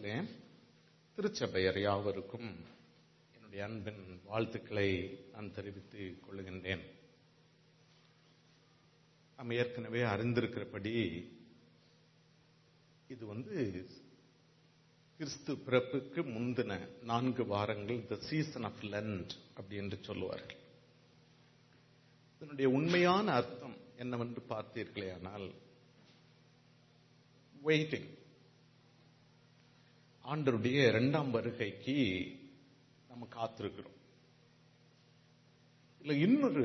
நாமத்திலே திருச்சபையர் யாவருக்கும் என்னுடைய அன்பின் வாழ்த்துக்களை நான் தெரிவித்துக் கொள்கின்றேன் நாம் ஏற்கனவே அறிந்திருக்கிறபடி இது வந்து கிறிஸ்து பிறப்புக்கு முந்தின நான்கு வாரங்கள் த சீசன் ஆஃப் லெண்ட் அப்படி என்று சொல்லுவார்கள் இதனுடைய உண்மையான அர்த்தம் என்னவென்று பார்த்தீர்களேயானால் வெயிட்டிங் ஆண்டருடைய இரண்டாம் வருகைக்கு நம்ம காத்திருக்கிறோம் இல்ல இன்னொரு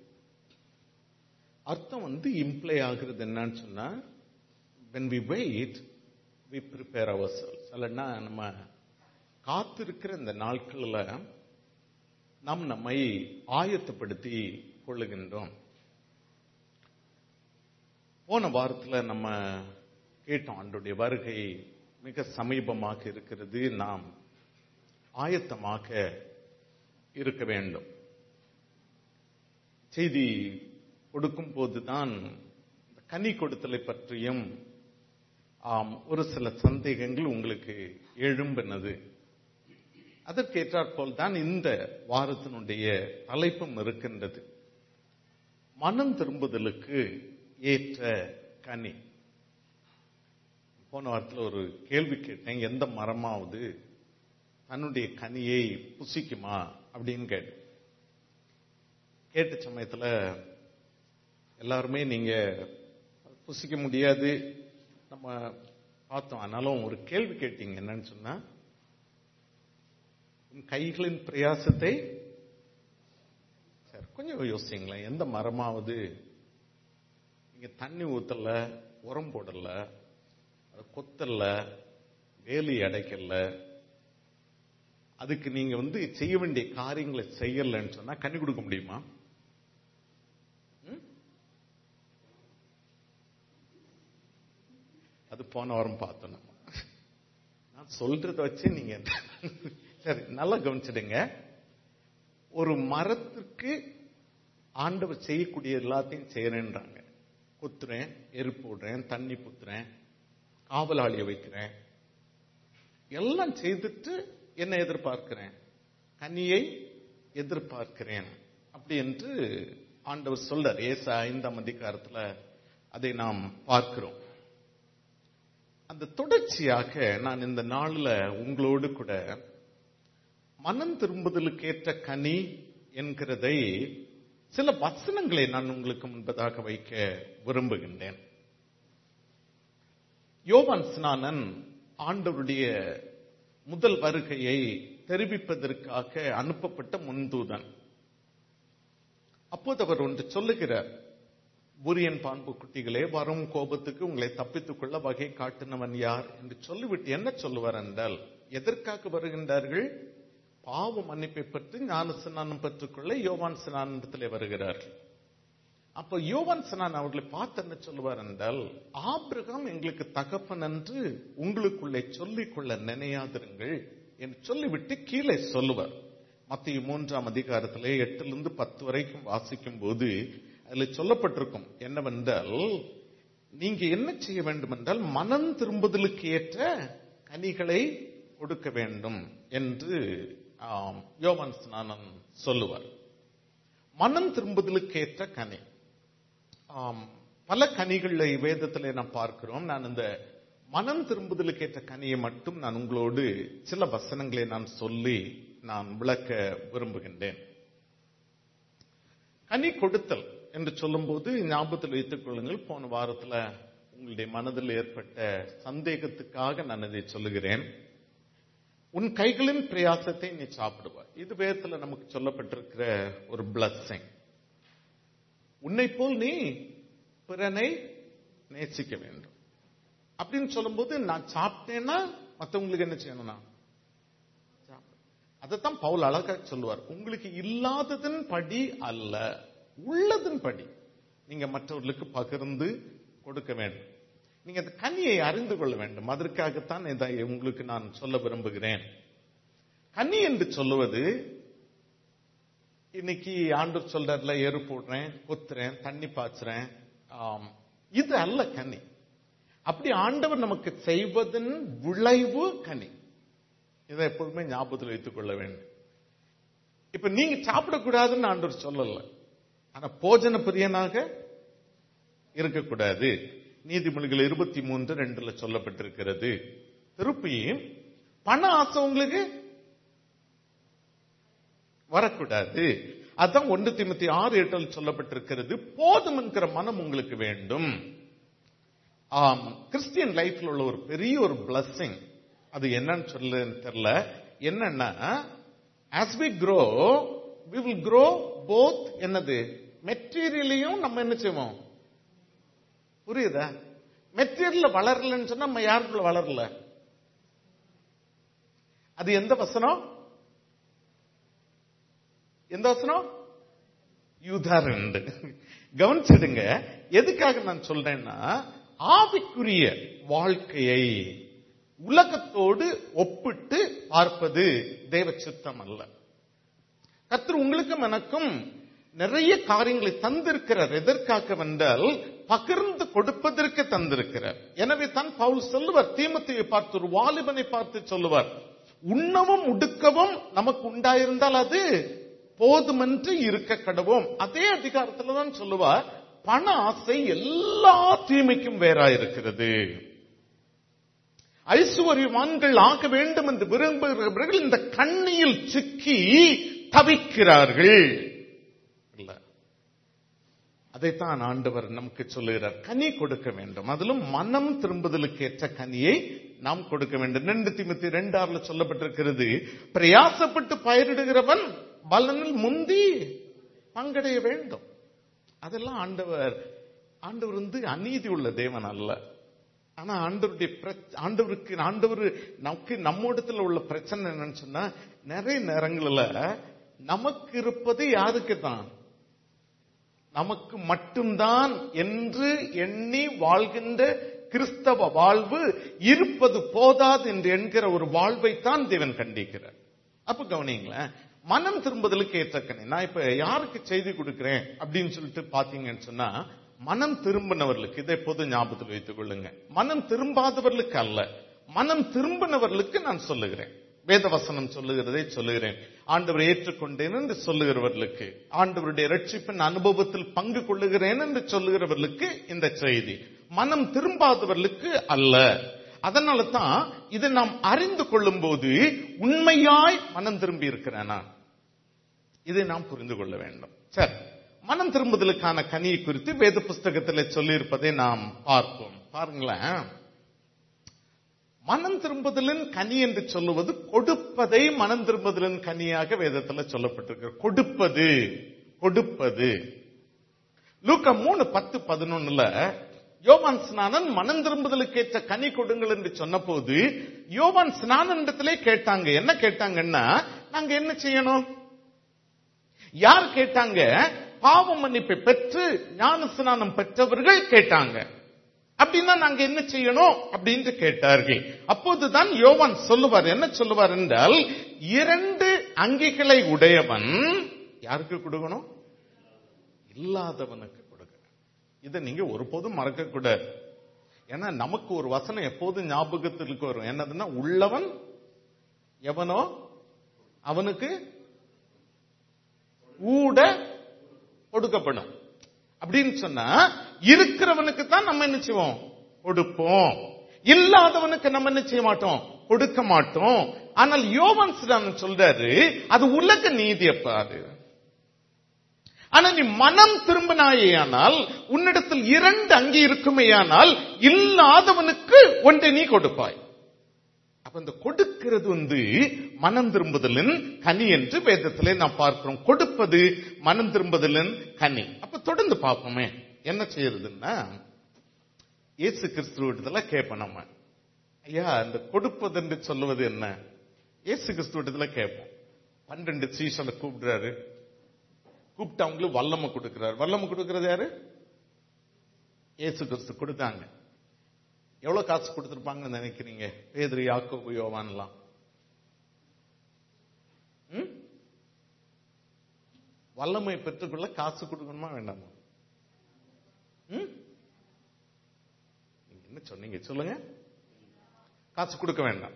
அர்த்தம் வந்து இம்ப்ளை ஆகுறது என்னன்னு சொன்னா when we wait we prepare ourselves அல்லனா நம்ம காத்திருக்கிற இந்த நாட்கள்ல நாம் நம்மை ஆயத்தப்படுத்தி கொள்ளுகின்றோம் போன வாரத்துல நம்ம கேட்டோம் ஆண்டுடைய வருகை மிக சமீபமாக இருக்கிறது நாம் ஆயத்தமாக இருக்க வேண்டும் செய்தி கொடுக்கும் போதுதான் கனி கொடுத்தலை பற்றியும் ஆம் ஒரு சில சந்தேகங்கள் உங்களுக்கு எழும்பினது அதற்கேற்றாற் தான் இந்த வாரத்தினுடைய தலைப்பும் இருக்கின்றது மனம் திரும்புதலுக்கு ஏற்ற கனி போன வாரத்தில் ஒரு கேள்வி கேட்டேன் எந்த மரமாவது தன்னுடைய கனியை புசிக்குமா அப்படின்னு கேட்டேன் கேட்ட சமயத்தில் எல்லாருமே நீங்க புசிக்க முடியாது நம்ம பார்த்தோம் ஆனாலும் ஒரு கேள்வி கேட்டீங்க என்னன்னு சொன்னா உன் கைகளின் பிரயாசத்தை சரி கொஞ்சம் யோசிங்களேன் எந்த மரமாவது நீங்க தண்ணி ஊத்தல உரம் போடல கொத்தல்ல வேலி அடைக்கல அதுக்கு நீங்க வந்து செய்ய வேண்டிய காரியங்களை செய்யலன்னு சொன்னா கண்ணி கொடுக்க முடியுமா அது போன வாரம் பார்த்தோம் நம்ம நான் சொல்றத வச்சு நீங்க சரி நல்லா கவனிச்சிடுங்க ஒரு மரத்துக்கு ஆண்டவர் செய்யக்கூடிய எல்லாத்தையும் செய்யறேன்றாங்க குத்துறேன் எரு போடுறேன் தண்ணி புத்துறேன் காவலாளிய வைக்கிறேன் எல்லாம் செய்துட்டு என்ன எதிர்பார்க்கிறேன் கனியை எதிர்பார்க்கிறேன் அப்படி என்று ஆண்டவர் சொல்றார் ஏசா ஐந்தாம் அதிகாரத்துல அதை நாம் பார்க்கிறோம் அந்த தொடர்ச்சியாக நான் இந்த நாளில் உங்களோடு கூட மனம் திரும்புதலுக்கு ஏற்ற கனி என்கிறதை சில வசனங்களை நான் உங்களுக்கு முன்பதாக வைக்க விரும்புகின்றேன் யோவான் ஸ்நானன் ஆண்டவருடைய முதல் வருகையை தெரிவிப்பதற்காக அனுப்பப்பட்ட முன்தூதன் அப்போது அவர் ஒன்று சொல்லுகிறார் புரியன் பான்பு குட்டிகளே வரும் கோபத்துக்கு உங்களை தப்பித்துக் கொள்ள வகை காட்டினவன் யார் என்று சொல்லிவிட்டு என்ன சொல்லுவார் என்றால் எதற்காக வருகின்றார்கள் பாவ மன்னிப்பை பற்றி ஞான ஸ்நானம் பெற்றுக்கொள்ள யோவான் ஸ்நானத்திலே வருகிறார்கள் அப்ப யோவான் ஸ்நான் அவர்களை பார்த்து என்ன சொல்லுவார் என்றால் ஆபிரகாம் எங்களுக்கு தகப்பன் என்று உங்களுக்குள்ளே சொல்லிக் கொள்ள நினையாதிருங்கள் என்று சொல்லிவிட்டு கீழே சொல்லுவார் மத்திய மூன்றாம் அதிகாரத்திலே எட்டிலிருந்து பத்து வரைக்கும் வாசிக்கும் போது அதுல சொல்லப்பட்டிருக்கும் என்னவென்றால் நீங்க என்ன செய்ய வேண்டும் என்றால் மனம் திரும்புதலுக்கு ஏற்ற கனிகளை கொடுக்க வேண்டும் என்று யோவான் ஸ்நானன் சொல்லுவார் மனம் திரும்புதலுக்கு ஏற்ற கனி பல கனிகளை வேதத்தில் நாம் பார்க்கிறோம் நான் இந்த மனம் திரும்புதலுக்கு ஏற்ற கனியை மட்டும் நான் உங்களோடு சில வசனங்களை நான் சொல்லி நான் விளக்க விரும்புகின்றேன் கனி கொடுத்தல் என்று சொல்லும்போது ஞாபகத்தில் வைத்துக் கொள்ளுங்கள் போன வாரத்தில் உங்களுடைய மனதில் ஏற்பட்ட சந்தேகத்துக்காக நான் இதை சொல்லுகிறேன் உன் கைகளின் பிரயாசத்தை நீ சாப்பிடுவாய் இது வேதத்தில் நமக்கு சொல்லப்பட்டிருக்கிற ஒரு பிளஸ்ஸிங் உன்னை போல் நீ பிறனை நேசிக்க வேண்டும் அப்படின்னு சொல்லும்போது நான் சாப்பிட்டேன்னா மற்றவங்களுக்கு என்ன செய்யணும்னா அதைத்தான் பவுல் அழகா சொல்லுவார் உங்களுக்கு இல்லாததன் படி அல்ல உள்ளதன் படி நீங்க மற்றவர்களுக்கு பகிர்ந்து கொடுக்க வேண்டும் நீங்க அந்த கனியை அறிந்து கொள்ள வேண்டும் அதற்காகத்தான் இதை உங்களுக்கு நான் சொல்ல விரும்புகிறேன் கனி என்று சொல்லுவது இன்னைக்கு ஆண்டவர் சொல்றாருல எரு போடுறேன் கொத்துறேன் தண்ணி பாய்ச்சுறேன் ஆம், இது அல்ல கனி அப்படி ஆண்டவர் நமக்கு செய்வதன் விளைவு கனி இதை எப்போதுமே ஞாபகத்தில் வைத்துக் கொள்ள வேண்டும் இப்ப நீங்க சாப்பிடக்கூடாதுன்னு ஆண்டவர் சொல்லல ஆனா போஜன பிரியனாக இருக்கக்கூடாது நீதிமொழிகள் இருபத்தி மூன்று ரெண்டுல சொல்லப்பட்டிருக்கிறது திருப்பி பண ஆசை உங்களுக்கு வரக்கூடாது அதான் ஒன்று திமுத்தி ஆறு எட்டில் சொல்லப்பட்டிருக்கிறது போதும் என்கிற மனம் உங்களுக்கு வேண்டும் ஆம் கிறிஸ்டியன் லைஃப்ல உள்ள ஒரு பெரிய ஒரு பிளஸ்ஸிங் அது என்னன்னு சொல்ல தெரியல என்னன்னா as we grow we will grow both என்னது மெட்டீரியலையும் நம்ம என்ன செய்வோம் புரியுதா மெட்டீரியல் வளரலன்னு சொன்னா நம்ம யாருக்குள்ள வளரல அது எந்த வசனம் எந்த வசனம் யூதா ரெண்டு கவனிச்சிடுங்க எதுக்காக நான் சொல்றேன்னா ஆவிக்குரிய வாழ்க்கையை உலகத்தோடு ஒப்பிட்டு பார்ப்பது தேவ சித்தம் அல்ல கர்த்தர் உங்களுக்கும் எனக்கும் நிறைய காரியங்களை தந்திருக்கிறார் எதற்காக வென்றால் பகிர்ந்து கொடுப்பதற்கு தந்திருக்கிறார் எனவே தான் பவுல் சொல்லுவார் தீமத்தையை பார்த்து ஒரு வாலிபனை பார்த்து சொல்லுவார் உண்ணவும் உடுக்கவும் நமக்கு உண்டாயிருந்தால் அது போதுமென்று இருக்க கடவோம் அதே அதிகாரத்துல தான் சொல்லுவார் பண ஆசை எல்லா தீமைக்கும் வேறாயிருக்கிறது ஐசுவரியவான்கள் ஆக வேண்டும் என்று விரும்புகிறவர்கள் இந்த கண்ணியில் சிக்கி தவிக்கிறார்கள் இல்ல அதைத்தான் ஆண்டவர் நமக்கு சொல்லுகிறார் கனி கொடுக்க வேண்டும் அதிலும் மனம் திரும்புதலுக்கு ஏற்ற கனியை நாம் கொடுக்க வேண்டும் ரெண்டு திமுத்தி ரெண்டு ஆறுல சொல்லப்பட்டிருக்கிறது பிரயாசப்பட்டு பயிரிடுகிறவன் பலனில் முந்தி பங்கடைய வேண்டும் அதெல்லாம் ஆண்டவர் ஆண்டவர் வந்து அநீதி உள்ள தேவன் அல்ல ஆனா ஆண்டவருடைய பிரச்ச- ஆண்டவருக்கு ஆண்டவர் நமக்கு நம்மோடத்துல உள்ள பிரச்சனை என்னன்னு சொன்னா நிறைய நேரங்கள்ல நமக்கு இருப்பது யாருக்கு தான் நமக்கு மட்டும்தான் என்று எண்ணி வாழ்கின்ற கிறிஸ்தவ வாழ்வு இருப்பது போதாது என்று என்கிற ஒரு வாழ்வைத்தான் தேவன் கண்டிக்கிறார் அப்ப கவனிங்களேன் மனம் திரும்புதலுக்கு ஏற்றக்கணி நான் இப்ப யாருக்கு செய்தி கொடுக்கிறேன் அப்படின்னு சொல்லிட்டு பாத்தீங்கன்னு சொன்னா மனம் திரும்பினவர்களுக்கு இதை பொது ஞாபகத்தில் வைத்துக் கொள்ளுங்க மனம் திரும்பாதவர்களுக்கு அல்ல மனம் திரும்பினவர்களுக்கு நான் சொல்லுகிறேன் வேதவசனம் சொல்லுகிறதை சொல்லுகிறேன் ஆண்டவரை ஏற்றுக்கொண்டேன் என்று சொல்லுகிறவர்களுக்கு ஆண்டவருடைய ரட்சிப்பின் அனுபவத்தில் பங்கு கொள்ளுகிறேன் என்று சொல்லுகிறவர்களுக்கு இந்த செய்தி மனம் திரும்பாதவர்களுக்கு அல்ல அதனால தான் இதை நாம் அறிந்து கொள்ளும் போது உண்மையாய் மனம் திரும்பி இருக்கிறேனா இதை நாம் புரிந்து கொள்ள வேண்டும் சரி மனம் திரும்புதலுக்கான கனியை குறித்து வேத புஸ்தகத்தில் சொல்லியிருப்பதை நாம் பார்ப்போம் பாருங்களேன் மனம் திரும்புதலின் கனி என்று சொல்லுவது கொடுப்பதை மனம் திரும்புதலின் கனியாக வேதத்துல சொல்லப்பட்டிருக்கு கொடுப்பது கொடுப்பது லூக்கா மூணு பத்து பதினொன்னுல யோவான் ஸ்நானன் மனம் திரும்புதலுக்கு ஏற்ற கனி கொடுங்கள் என்று சொன்னபோது யோவான் ஸ்நானனிடத்திலே கேட்டாங்க என்ன கேட்டாங்கன்னா நாங்க என்ன செய்யணும் யார் கேட்டாங்க பாவ மன்னிப்பை பெற்று ஞான ஸ்நானம் பெற்றவர்கள் கேட்டாங்க அப்படின்னா நாங்க என்ன செய்யணும் அப்படின்னு கேட்டார்கள் அப்போதுதான் யோவான் சொல்லுவார் என்ன சொல்லுவார் என்றால் இரண்டு அங்கிகளை உடையவன் யாருக்கு கொடுக்கணும் இல்லாதவனுக்கு கொடுக்கணும் இதை நீங்க ஒருபோதும் மறக்க கூடாது ஏன்னா நமக்கு ஒரு வசனம் எப்போதும் ஞாபகத்திற்கு வரும் என்னதுன்னா உள்ளவன் எவனோ அவனுக்கு ஊட கொடுக்கப்படும் அப்படின்னு சொன்னா இருக்கிறவனுக்கு தான் நம்ம என்ன செய்வோம் கொடுப்போம் இல்லாதவனுக்கு நம்ம என்ன செய்ய மாட்டோம் கொடுக்க மாட்டோம் ஆனால் யோவான் ஸ்நானன் சொல்றாரு அது உலக நீதி அப்பா அது ஆனா நீ மனம் திரும்பினாயேயானால் உன்னிடத்தில் இரண்டு அங்கி இருக்குமேயானால் இல்லாதவனுக்கு ஒன்றை நீ கொடுப்பாய் அப்ப இந்த கொடுக்கிறது வந்து மனம் திரும்புதலின் கனி என்று வேதத்திலே நாம் பார்க்கிறோம் கொடுப்பது மனம் திரும்புதலின் கனி அப்ப தொடர்ந்து பார்ப்போமே என்ன செய்யறதுன்னா இயேசு கிறிஸ்துவத்துல கேட்போம் நம்ம ஐயா இந்த கொடுப்பது என்று சொல்லுவது என்ன இயேசு கிறிஸ்துவத்துல கேட்போம் பன்னெண்டு சீசனை கூப்பிடுறாரு கூப்பிட்டு அவங்களுக்கு வல்லமை கொடுக்கிறார் வல்லமை கொடுக்கிறது யாரு இயேசு கிறிஸ்து கொடுத்தாங்க எவ்வளவு காசு கொடுத்திருப்பாங்கன்னு நினைக்கிறீங்க பேதுரு யாக்கோபு யோவான்லாம் ம்? வல்லமை பெற்றுக்கொள்ள காசு கொடுக்கணுமா வேண்டாமா ம்? நீங்க என்ன என்ன சொன்னீங்க சொல்லுங்க காசு கொடுக்க வேண்டாம்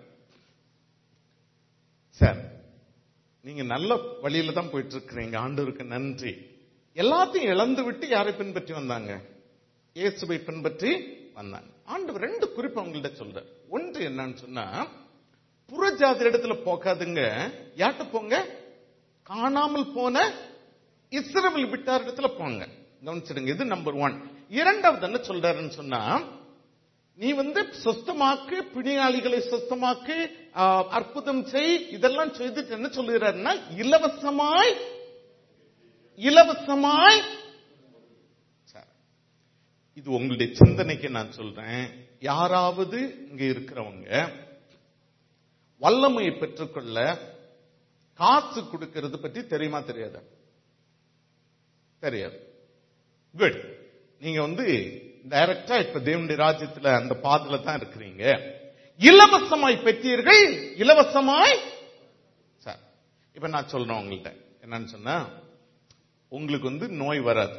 சார் நீங்க நல்ல வழியில தான் போயிட்டு இருக்கிறீங்க ஆண்டவருக்கு நன்றி எல்லாத்தையும் இழந்து விட்டு யாரை பின்பற்றி வந்தாங்க இயேசுவை பின்பற்றி வந்தாங்க ஆண்டவர் ரெண்டு குறிப்பு அவங்கள்ட்ட சொல்றார் ஒன்று என்னன்னு சொன்னா புறஜாதி இடத்துல போகாதுங்க யார்கிட்ட போங்க காணாமல் போன இஸ்ரவேல் விட்டார் இடத்துல போங்க கவனிச்சிடுங்க இது நம்பர் ஒன் இரண்டாவது என்ன சொல்றாருன்னு சொன்னா நீ வந்து சொஸ்தமாக்கு பிணியாளிகளை சொஸ்தமாக்கு ஆ, அற்புதம் செய் இதெல்லாம் செய்துட்டு என்ன சொல்லுகிறாருன்னா இலவசமாய் இலவசமாய் சரி. இது உங்களுடைய சிந்தனைக்கு நான் சொல்றேன் யாராவது இங்க இருக்கிறவங்க வல்லமையை பெற்றுக்கொள்ள காசு கொடுக்கிறது பற்றி தெரியுமா தெரியாதா தெரியாது குட் நீங்க வந்து டைரக்டா இப்ப தேவனுடைய ராஜ்யத்துல அந்த பாதையில தான் இருக்கிறீங்க இலவசமாய் பெற்றீர்கள் இலவசமாய் சார் இப்ப நான் சொல்றேன் உங்கள்ட்ட என்னன்னு சொன்னா உங்களுக்கு வந்து நோய் வராது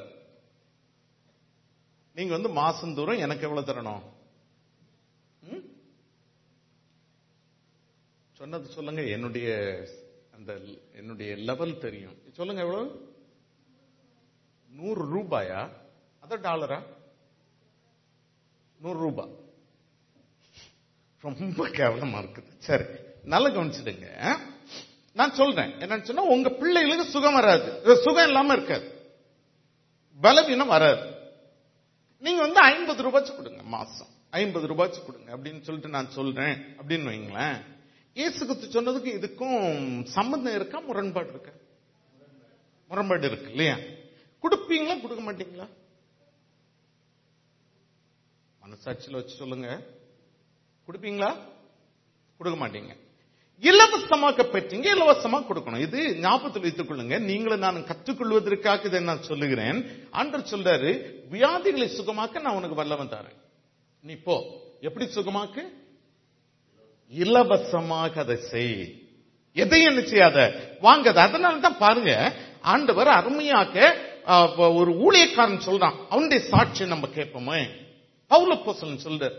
நீங்க வந்து மாசந்தோறும் எனக்கு எவ்வளவு தரணும் ம்? சொன்னது சொல்லுங்க என்னுடைய அந்த என்னுடைய லெவல் தெரியும் சொல்லுங்க எவ்வளவு நூறு ரூபாயா அத டாலரா நூறு ரூபாய் ரொம்ப கேவலமா இருக்குது சரி நல்லா கவனிச்சிடுங்க நான் சொல்றேன் என்னன்னு சொன்னா உங்க பிள்ளைகளுக்கு சுகம் வராது அஹ் சுகம் இல்லாம இருக்காது பலவீனம் வராது நீங்க வந்து ஐம்பது ரூபாய்ச்சு கொடுங்க மாசம் ஐம்பது ரூபாய்ச்சு கொடுங்க அப்படின்னு சொல்லிட்டு நான் சொல்றேன் அப்படின்னு வைங்களேன் இயேசு கிறிஸ்து சொன்னதுக்கு இதுக்கும் சம்பந்தம் இருக்கா முரண்பாடு இருக்கா முரண்பாடு இருக்கு இல்லையா கொடுப்பீங்களா கொடுக்க மாட்டீங்களா மனசாட்சியில வச்சு சொல்லுங்க கொடுப்பீங்களா கொடுக்க மாட்டீங்க இலவசமாக்க பெற்றீங்க இலவசமா கொடுக்கணும் இது ஞாபகத்தில் வைத்துக் கொள்ளுங்க நீங்களும் நான் கற்றுக்கொள்வதற்காக இதை நான் சொல்லுகிறேன் ஆண்டவர் சொல்றாரு வியாதிகளை சுகமாக்க நான் உனக்கு வல்லவன் தரேன் நீ போ எப்படி சுகமாக்கு இலவசமாக அதை செய் எதையும் என்ன செய்யாத வாங்காத அதனால தான் பாருங்க ஆண்டவர் அருமையாக்க ஆ, ஒரு ஊழியக்காரன் சொல்றான் அவனுடைய சாட்சி நம்ம கேட்போமே பவுலப்போசலன் சொல்றார்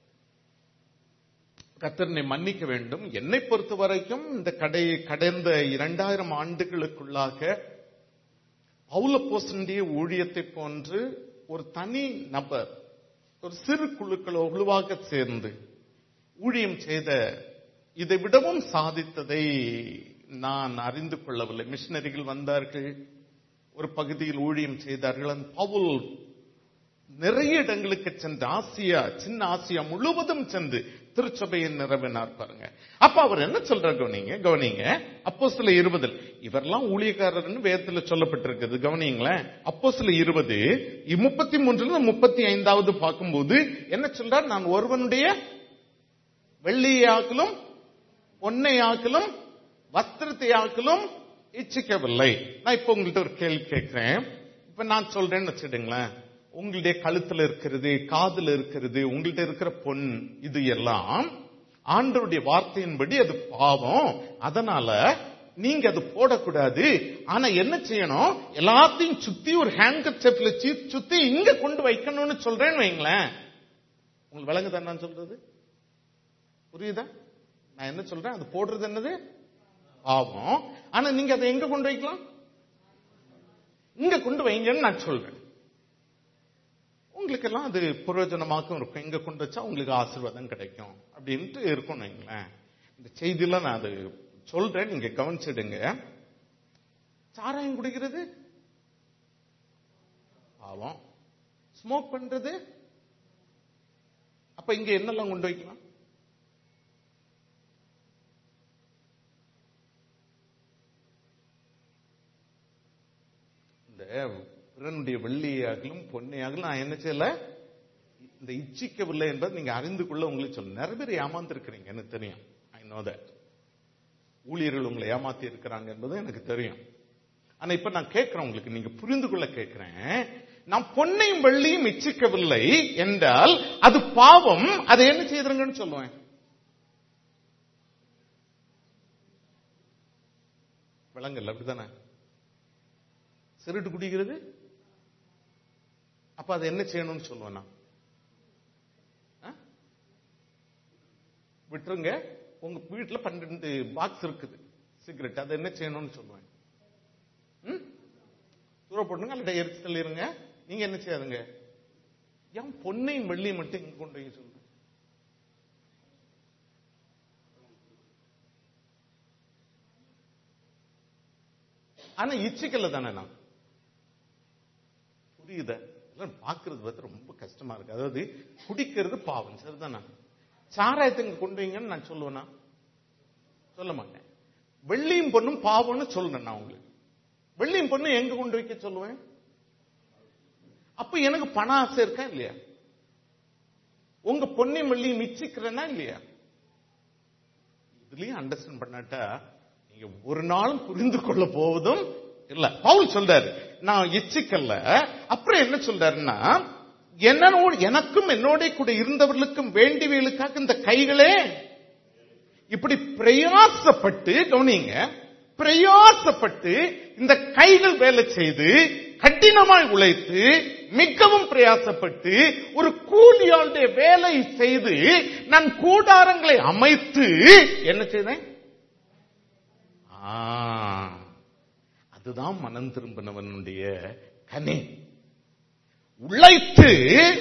கத்தரனை மன்னிக்க வேண்டும் என்னை பொறுத்த வரைக்கும் இந்த கடை கடந்த இரண்டாயிரம் ஆண்டுகளுக்குள்ளாக பவுலப்போசனுடைய ஊழியத்தை போன்று ஒரு தனி நபர் ஒரு சிறு குழுக்கள் குழுவாக சேர்ந்து ஊழியம் செய்த இதை விடவும் சாதித்ததை நான் அறிந்து கொள்ளவில்லை மிஷினரிகள் வந்தார்கள் ஒரு பகுதியில் ஊழியம் செய்தார்கள் அந்த பவுல் நிறைய இடங்களுக்கு சென்று ஆசியா சின்ன ஆசியா முழுவதும் சென்று திருச்சபையை நிறவினார் பாருங்க அப்ப அவர் என்ன சொல்றாரு கவனிங்க கவனிங்க அப்போ சில இருபதில் இவரெல்லாம் ஊழியக்காரர்னு வேதத்துல சொல்லப்பட்டிருக்குது கவனிங்களேன் அப்போ சில இருபது முப்பத்தி மூன்றுல முப்பத்தி ஐந்தாவது பார்க்கும்போது என்ன சொல்றார் நான் ஒருவனுடைய வெள்ளியாக்கிலும் பொன்னையாக்கிலும் வஸ்திரத்தையாக்கிலும் இச்சிக்கவில்லை நான் இப்ப உங்கள்ட்ட ஒரு கேள்வி கேட்கிறேன் இப்ப நான் சொல்றேன்னு வச்சுடுங்களேன் உங்களுடைய கழுத்துல இருக்கிறது காதுல இருக்கிறது உங்கள்ட்ட இருக்கிற பொன் இது எல்லாம் ஆண்டவருடைய வார்த்தையின்படி அது பாவம் அதனால நீங்க அது போடக்கூடாது ஆனா என்ன செய்யணும் எல்லாத்தையும் சுத்தி ஒரு ஹேங்கர் செப்ல சுத்தி இங்க கொண்டு வைக்கணும்னு சொல்றேன்னு வைங்களேன் உங்களுக்கு விளங்குதா நான் சொல்றது புரியுதா நான் என்ன சொல்றேன் அது போடுறது என்னது பாவம் ஆனா நீங்க அதை எங்க கொண்டு வைக்கலாம் இங்க கொண்டு வைங்கன்னு நான் சொல்றேன் உங்களுக்கெல்லாம் அது பிரயோஜனமாகவும் இருக்கும் இங்க கொண்டு வச்சா உங்களுக்கு ஆசீர்வாதம் கிடைக்கும் அப்படின்ட்டு இருக்கும் வைங்களேன் இந்த செய்தியில நான் அது சொல்றேன் நீங்க கவனிச்சிடுங்க சாராயம் குடிக்கிறது பாவம் ஸ்மோக் பண்றது அப்ப இங்க என்னெல்லாம் கொண்டு வைக்கலாம் இந்த பிறனுடைய வெள்ளியாகலும் பொன்னையாகலும் நான் என்ன செய்யல இந்த இச்சிக்கவில்லை என்பது நீங்க அறிந்து கொள்ள உங்களுக்கு சொல்ல நிறைய பேர் ஏமாந்துருக்கிறீங்க எனக்கு தெரியும் ஐ நோ தட் ஊழியர்கள் உங்களை ஏமாத்தி இருக்கிறாங்க என்பது எனக்கு தெரியும் ஆனா இப்ப நான் கேட்கிறேன் உங்களுக்கு நீங்க புரிந்து கொள்ள கேட்கிறேன் நான் பொன்னையும் வெள்ளியும் இச்சிக்கவில்லை என்றால் அது பாவம் அதை என்ன செய்திருங்கன்னு சொல்லுவேன் விலங்கல்ல அப்படிதானே சிறுட்டு குடிக்கிறது அப்ப அது என்ன செய்யணும்னு சொல்லுவேன் நான் ஆ? விட்டுருங்க உங்க வீட்டுல பன்னெண்டு பாக்ஸ் இருக்குது சிகரெட் அதை என்ன செய்யணும்னு சொல்லுவேன் ம்? தூர போட்டுங்க அல்ல எரிச்சு தள்ளிருங்க நீங்க என்ன செய்யாதுங்க ஏன் பொன்னையும் வெள்ளியும் மட்டும் இங்க கொண்டு போய் சொல்லுங்க ஆனா இச்சிக்கல தானே நான் புரியுத இதெல்லாம் பாக்குறது பார்த்து ரொம்ப கஷ்டமா இருக்கு அதாவது குடிக்கிறது பாவம் சரிதானா சாராயத்தை இங்க கொண்டு வைங்கன்னு நான் சொல்லுவேனா சொல்ல மாட்டேன் வெள்ளியும் பொண்ணும் பாவம்னு சொல்றேன் நான் உங்களுக்கு வெள்ளியும் பொண்ணும் எங்க கொண்டு வைக்க சொல்லுவேன் அப்ப எனக்கு பண ஆசை இருக்கா இல்லையா உங்க பொன்னையும் வெள்ளியும் மிச்சிக்கிறேனா இல்லையா இதுலயும் அண்டர்ஸ்டாண்ட் பண்ணாட்டா நீங்க ஒரு நாளும் புரிந்து கொள்ள போவதும் இல்ல பவுல் சொல்றாரு நான் இச்சிக்கல்ல அப்புறம் என்ன சொல்றாருன்னா என்னோடு எனக்கும் என்னோட கூட இருந்தவர்களுக்கும் வேண்டியவர்களுக்காக இந்த கைகளே இப்படி பிரயாசப்பட்டு கவனிங்க பிரயாசப்பட்டு இந்த கைகள் வேலை செய்து கடினமாய் உழைத்து மிகவும் பிரயாசப்பட்டு ஒரு கூலியாளுடைய வேலை செய்து நான் கூடாரங்களை அமைத்து என்ன செய்தேன் ஆ, அதுதான் மனம் திரும்பினவனுடைய கனி உழைத்து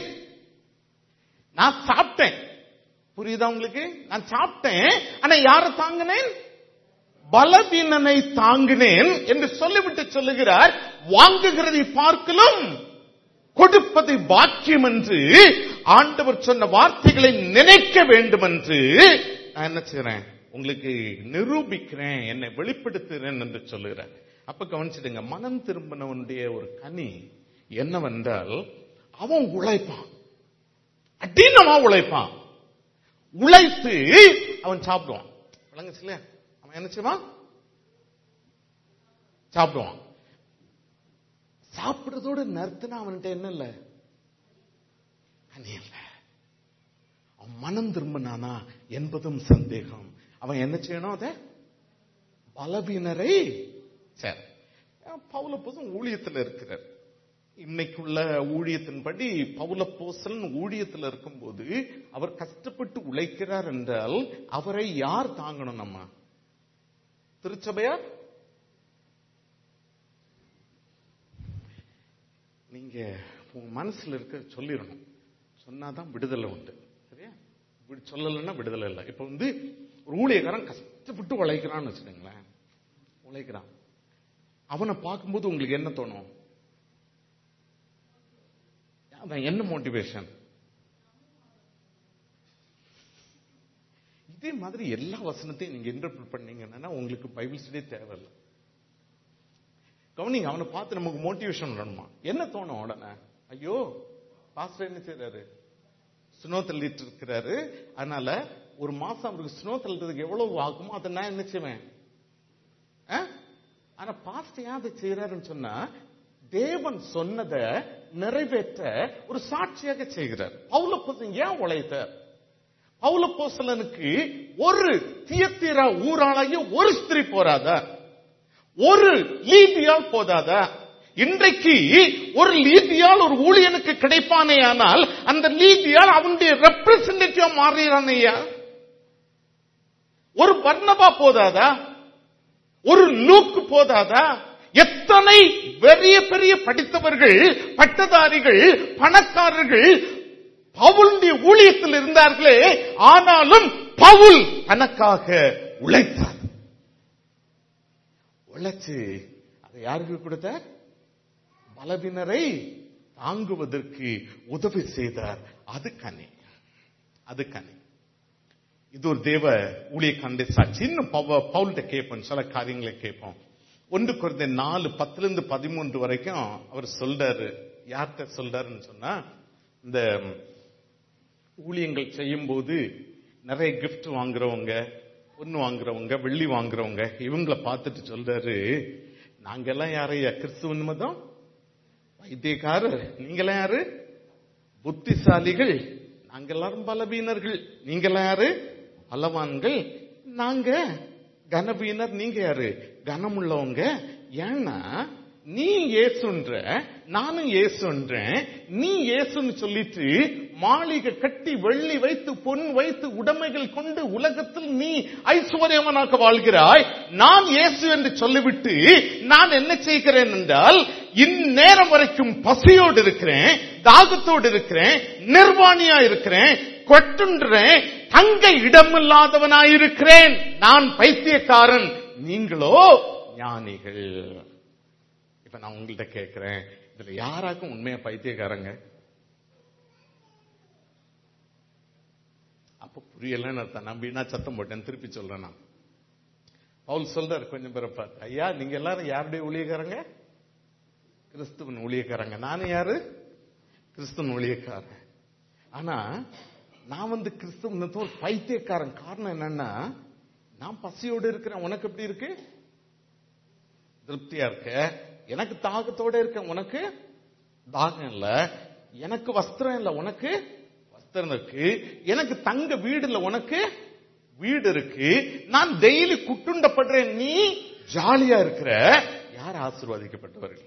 நான் சாப்பிட்டேன் புரியுதா உங்களுக்கு நான் சாப்பிட்டேன் ஆனா யாரை தாங்கினேன் பலவீனனை தாங்கினேன் என்று சொல்லிவிட்டு சொல்லுகிறார் வாங்குகிறதை பார்க்கலும் கொடுப்பதை பாக்கியம் என்று ஆண்டவர் சொன்ன வார்த்தைகளை நினைக்க வேண்டும் என்று நான் என்ன செய்றேன் உங்களுக்கு நிரூபிக்கிறேன் என்னை வெளிப்படுத்துகிறேன் என்று சொல்லுகிறேன் அப்ப கவனிச்சிடுங்க மனம் திரும்பினவனுடைய ஒரு கனி என்னவென்றால் அவன் உழைப்பான் கடினமா உழைப்பான் உழைத்து அவன் சாப்பிடுவான் விளங்குச்சு இல்லையா அவன் என்ன செய்வான் சாப்பிடுவான் சாப்பிடுறதோட நிறுத்தினா அவன்கிட்ட என்ன இல்ல கனி இல்ல அவன் மனம் திரும்பினானா என்பதும் சந்தேகம் அவன் என்ன செய்யணும் அத பலவீனரை சரி பவுல போதும் ஊழியத்தில் இருக்கிறார் இன்னைக்குள்ள ஊழியத்தின்படி பவுல போசலன் ஊழியத்தில் இருக்கும்போது அவர் கஷ்டப்பட்டு உழைக்கிறார் என்றால் அவரை யார் தாங்கணும் நம்ம திருச்சபையா நீங்க உங்க மனசுல இருக்க சொல்லிடணும் சொன்னாதான் விடுதலை உண்டு சரியா இப்படி சொல்லலைன்னா விடுதலை இல்லை இப்ப வந்து ஒரு ஊழியக்காரன் கஷ்டப்பட்டு உழைக்கிறான்னு வச்சுக்கோங்களேன் உழைக்கிறான் அவனை பார்க்கும்போது உங்களுக்கு என்ன தோணும் அதான் என்ன மோட்டிவேஷன் இதே மாதிரி எல்லா வசனத்தையும் நீங்க இன்டர்பிரட் பண்ணீங்கன்னா உங்களுக்கு பைபிள் ஸ்டடியே தேவையில்லை கவனிங்க அவனை பார்த்து நமக்கு மோட்டிவேஷன் வரணுமா என்ன தோணும் உடனே ஐயோ பாஸ்டர் என்ன செய்யறாரு ஸ்னோ தள்ளிட்டு இருக்கிறாரு அதனால ஒரு மாசம் அவருக்கு ஸ்னோ தள்ளுறதுக்கு எவ்வளவு ஆகுமோ அதை நான் என்ன செய்வேன் ஆ? ஆனா பாஸ்டர் ஏன் அதை செய்யறாருன்னு சொன்னா தேவன் சொன்னதை நிறைவேற்ற ஒரு சாட்சியாக செய்கிறார் பவுல போசன் ஏன் உழைத்தார் பவுல போசலனுக்கு ஒரு தியத்திரா ஊராளாகிய ஒரு ஸ்திரீ போராதா ஒரு லீதியால் போதாதா இன்றைக்கு ஒரு லீதியால் ஒரு ஊழியனுக்கு கிடைப்பானே ஆனால் அந்த லீதியால் அவனுடைய ரெப்ரசன்டேட்டிவா மாறுகிறானையா ஒரு பர்ணபா போதாதா ஒரு லூக்கு போதாதா எத்தனை பெரிய பெரிய படித்தவர்கள் பட்டதாரிகள் பணக்காரர்கள் பவுலுடைய ஊழியத்தில் இருந்தார்களே ஆனாலும் பவுல் தனக்காக உழைத்தார் உழைச்சு அதை யாருக்கு கொடுத்தார் பலவினரை தாங்குவதற்கு உதவி செய்தார் அது கனி அது கனி இது ஒரு தேவ ஊழியக்காண்ட சாட்சி இன்னும் பவ- பவுல்கிட்ட கேட்போம் சில காரியங்களை கேட்போம் ஒன்று குறைந்த நாலு பத்துல இருந்து பதிமூன்று வரைக்கும் அவர் சொல்றாரு யார்கிட்ட சொல்றாருன்னு சொன்னா இந்த ஊழியங்கள் செய்யும் போது நிறைய gift வாங்குறவங்க பொண்ணு வாங்குறவங்க வெள்ளி வாங்குறவங்க இவங்கள பார்த்துட்டு சொல்றாரு நாங்கெல்லாம் யாரையா கிறிஸ்துவன் மதம் வைத்தியக்காரர் நீங்களாம் யாரு புத்திசாலிகள் நாங்க எல்லாரும் பலவீனர்கள் நீங்களாம் யாரு பலவான்கள் நாங்க கனவீனர் நீங்க யாரு கனமுள்ளவங்க ஏன்னா நீ ஏசுன்ற நானும் ஏசுன்றேன் நீ ஏசுன்னு சொல்லிட்டு மாளிகை கட்டி வெள்ளி வைத்து பொன் வைத்து உடைமைகள் கொண்டு உலகத்தில் நீ ஐஸ்வர்யவனாக வாழ்கிறாய் நான் இயேசு என்று சொல்லிவிட்டு நான் என்ன செய்கிறேன் என்றால் இந்நேரம் வரைக்கும் பசியோடு இருக்கிறேன் தாகத்தோடு இருக்கிறேன் நிர்வாணியா இருக்கிறேன் கொட்டுன்றேன் தங்க இடமில்லாதவனாயிருக்கிறேன் நான் பைத்தியக்காரன் நீங்களோ ஞானிகள் இப்ப நான் உங்கள்கிட்ட கேட்கிறேன் இதுல யாராக்கும் உண்மையா பைத்தியக்காரங்க அப்ப புரியலன்னு அர்த்தம் நான் வீணா சத்தம் போட்டேன் திருப்பி சொல்றேன் நான் பவுல் சொல்றாரு கொஞ்சம் பேரை பார்த்து ஐயா நீங்க எல்லாரும் யாருடைய ஊழியக்காரங்க கிறிஸ்துவன் ஊழியக்காரங்க நானும் யாரு கிறிஸ்துவன் ஊழியக்காரன் ஆனா நான் வந்து கிறிஸ்துவன் ஒரு பைத்தியக்காரன் காரணம் என்னன்னா நான் பசியோடு இருக்கிறேன் உனக்கு எப்படி இருக்கு திருப்தியா இருக்க எனக்கு தாகத்தோட இருக்க உனக்கு தாகம் இல்ல எனக்கு வஸ்திரம் இல்ல உனக்கு வஸ்திரம் இருக்கு எனக்கு தங்க வீடு இல்ல உனக்கு வீடு இருக்கு நான் டெய்லி குட்டுண்டப்படுறேன் நீ ஜாலியா இருக்கிற யார் ஆசீர்வதிக்கப்பட்டவர்கள்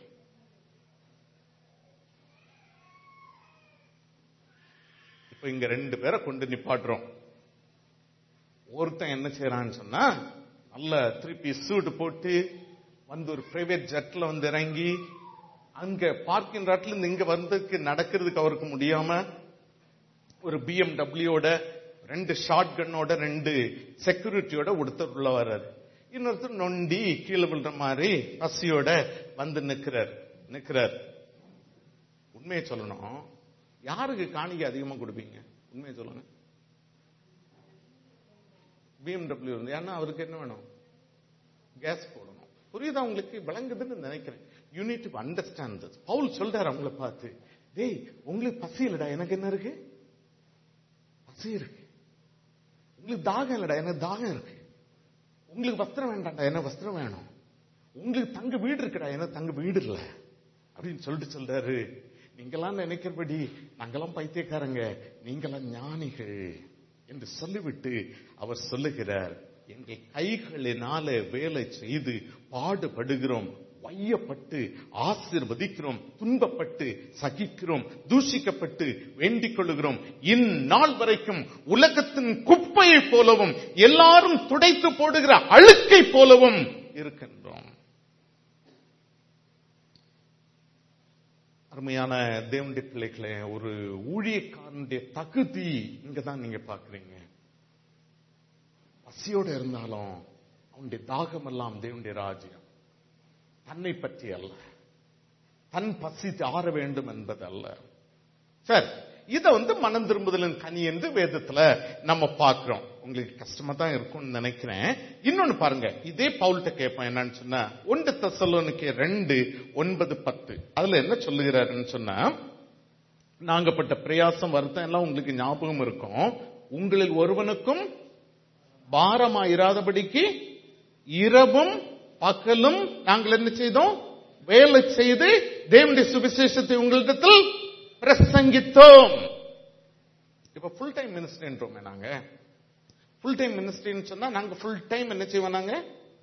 இப்ப இங்க ரெண்டு பேரை கொண்டு நிப்பாட்டுறோம் ஒருத்தன் என்ன செய்யறான்னு சொன்னா நல்ல திருப்பி சூட் போட்டு வந்து ஒரு பிரைவேட் ஜெட்ல வந்து இறங்கி அங்க பார்க்கிங் ராட்ல இருந்து இங்க வந்ததுக்கு நடக்கிறதுக்கு அவருக்கு முடியாம ஒரு பிஎம்டபிள்யூட ரெண்டு ஷார்ட் கன்னோட ரெண்டு செக்யூரிட்டியோட ஒருத்தர் உள்ள வர்றாரு இன்னொருத்தர் நொண்டி கீழே விழுற மாதிரி பசியோட வந்து நிக்கிறார் நிக்கிறார் உண்மையை சொல்லணும் யாருக்கு காணிக்கை அதிகமா கொடுப்பீங்க உண்மையை சொல்லுங்க பிஎம்டபிள்யூ இருந்து ஏன்னா அவருக்கு என்ன வேணும் கேஸ் போடணும் புரியுதா உங்களுக்கு விளங்குதுன்னு நினைக்கிறேன் you need to understand this பவுல் சொல்றாரு அவங்கள பார்த்து டேய் உங்களுக்கு பசி இல்லடா எனக்கு என்ன இருக்கு பசி இருக்கு உங்களுக்கு தாகம் இல்லடா எனக்கு தாகம் இருக்கு உங்களுக்கு வஸ்திரம் வேண்டாம்டா எனக்கு வஸ்திரம் வேணும் உங்களுக்கு தங்க வீடு இருக்குடா எனக்கு தங்க வீடு இல்ல அப்படின்னு சொல்லிட்டு சொல்றாரு நீங்கெல்லாம் நினைக்கிறபடி நாங்கெல்லாம் பைத்தியக்காரங்க நீங்கெல்லாம் ஞானிகள் என்று சொல்லிவிட்டு அவர் சொல்லுகிறார் எங்கள் கைகளினால வேலை செய்து பாடுபடுகிறோம் வையப்பட்டு ஆசிர்வதிக்கிறோம் துன்பப்பட்டு சகிக்கிறோம் தூஷிக்கப்பட்டு வேண்டிக் கொள்ளுகிறோம் இந்நாள் வரைக்கும் உலகத்தின் குப்பையை போலவும் எல்லாரும் துடைத்து போடுகிற அழுக்கை போலவும் இருக்கின்றோம் அருமையான தேவனுடைய பிள்ளைகளே ஒரு ஊழியக்காரனுடைய தகுதி இங்கதான் நீங்க பாக்குறீங்க பசியோடு இருந்தாலும் அவனுடைய தாகம் எல்லாம் தேவனுடைய ராஜ்யம் தன்னை பற்றி அல்ல தன் பசி ஆற வேண்டும் என்பது அல்ல சரி இத வந்து மனம் திரும்புதலின் கனி என்று வேதத்துல நம்ம பார்க்கிறோம் உங்களுக்கு கஷ்டமா தான் இருக்கும்னு நினைக்கிறேன் இன்னொன்னு பாருங்க இதே பவுல்கிட்ட கேட்பேன் என்னன்னு சொன்னா ஒன்று தசலோனுக்கு ரெண்டு ஒன்பது பத்து அதுல என்ன சொல்லுகிறாருன்னு சொன்னா நாங்கப்பட்ட பிரயாசம் வருத்தம் எல்லாம் உங்களுக்கு ஞாபகம் இருக்கும் உங்களில் ஒருவனுக்கும் பாரமா இராதபடிக்கு இரவும் பகலும் நாங்கள் என்ன செய்தோம் வேலை செய்து தேவனுடைய சுவிசேஷத்தை உங்களிடத்தில் பிரசங்கித்தோம் இப்ப ஃபுல் டைம் மினிஸ்டர்ன்றோமே நாங்க ஃபுல் டைம் மினிஸ்ட்ரின்னு சொன்னா நாங்க ஃபுல் டைம் என்ன செய்வோம் நாங்க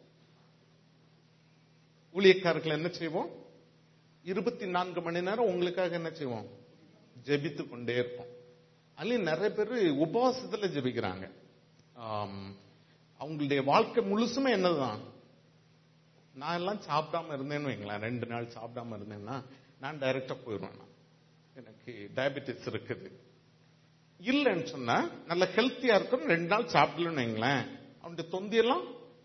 ஊழியக்காரர்கள் என்ன செய்வோம் இருபத்தி நான்கு மணி நேரம் உங்களுக்காக என்ன செய்வோம் ஜெபித்து கொண்டே இருப்போம் அதுலயும் நிறைய பேர் உபவாசத்துல ஜெபிக்கிறாங்க அவங்களுடைய வாழ்க்கை முழுசுமே என்னதுதான் நான் எல்லாம் சாப்பிடாம இருந்தேன்னு வைங்களேன் ரெண்டு நாள் சாப்பிடாம இருந்தேன்னா நான் டைரக்டா போயிடுவேன் நான் எனக்கு டயபெட்டிஸ் இருக்குது இல்லைன்னு சொன்னா நல்ல ஹெல்த்தியா இருக்கும் ரெண்டு நாள் சாப்பிடலன்னு வைங்களேன் அவனுடைய தொந்தியெல்லாம்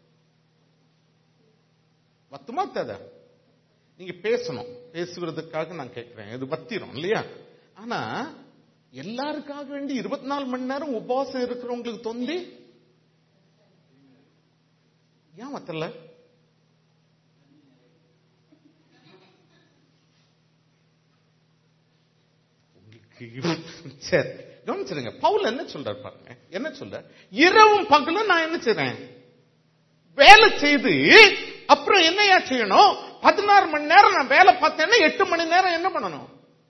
வத்துமா தேத நீங்க பேசணும் பேசுகிறதுக்காக நான் கேட்கிறேன் இது பத்திரும் இல்லையா ஆனா எல்லாருக்காக வேண்டி இருபத்தி நாலு மணி நேரம் உபவாசம் இருக்கிறவங்களுக்கு தொந்தி ஏன் வத்தல சரி கவனிச்சிருங்க பவுல் என்ன சொல்றாரு பாருங்க என்ன சொல்ற இரவும் பகலும் நான் என்ன செய்றேன் வேலை செய்து அப்புறம் என்னையா செய்யணும் பதினாறு மணி நேரம் நான் வேலை பார்த்தேன்னா எட்டு மணி நேரம் என்ன பண்ணணும்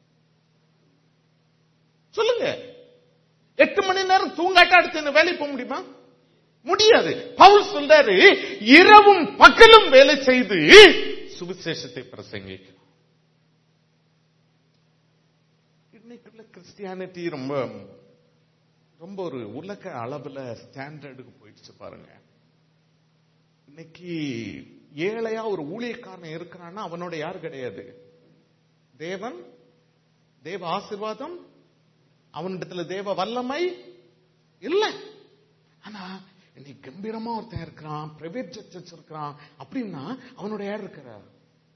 சொல்லுங்க எட்டு மணி நேரம் தூங்காட்டா அடுத்து என்ன வேலைக்கு போக முடியுமா முடியாது பவுல் சொல்றாரு இரவும் பகலும் வேலை செய்து சுவிசேஷத்தை பிரசங்கிக்கணும் இன்னைக்குள்ள கிறிஸ்டியானிட்டி ரொம்ப ரொம்ப ஒரு உலக அளவுல ஸ்டாண்டர்டுக்கு போயிடுச்சு பாருங்க இன்னைக்கு ஏழையா ஒரு ஊழியக்காரன் இருக்கிறான்னா அவனோட யார் கிடையாது தேவன் தேவ ஆசீர்வாதம் அவனிடத்துல தேவ வல்லமை இல்ல ஆனா இன்னைக்கு கம்பீரமா ஒருத்தன் இருக்கிறான் பிரைவேட் ஜட்ஜ் வச்சிருக்கிறான் அப்படின்னா அவனோட யார் இருக்கிறார்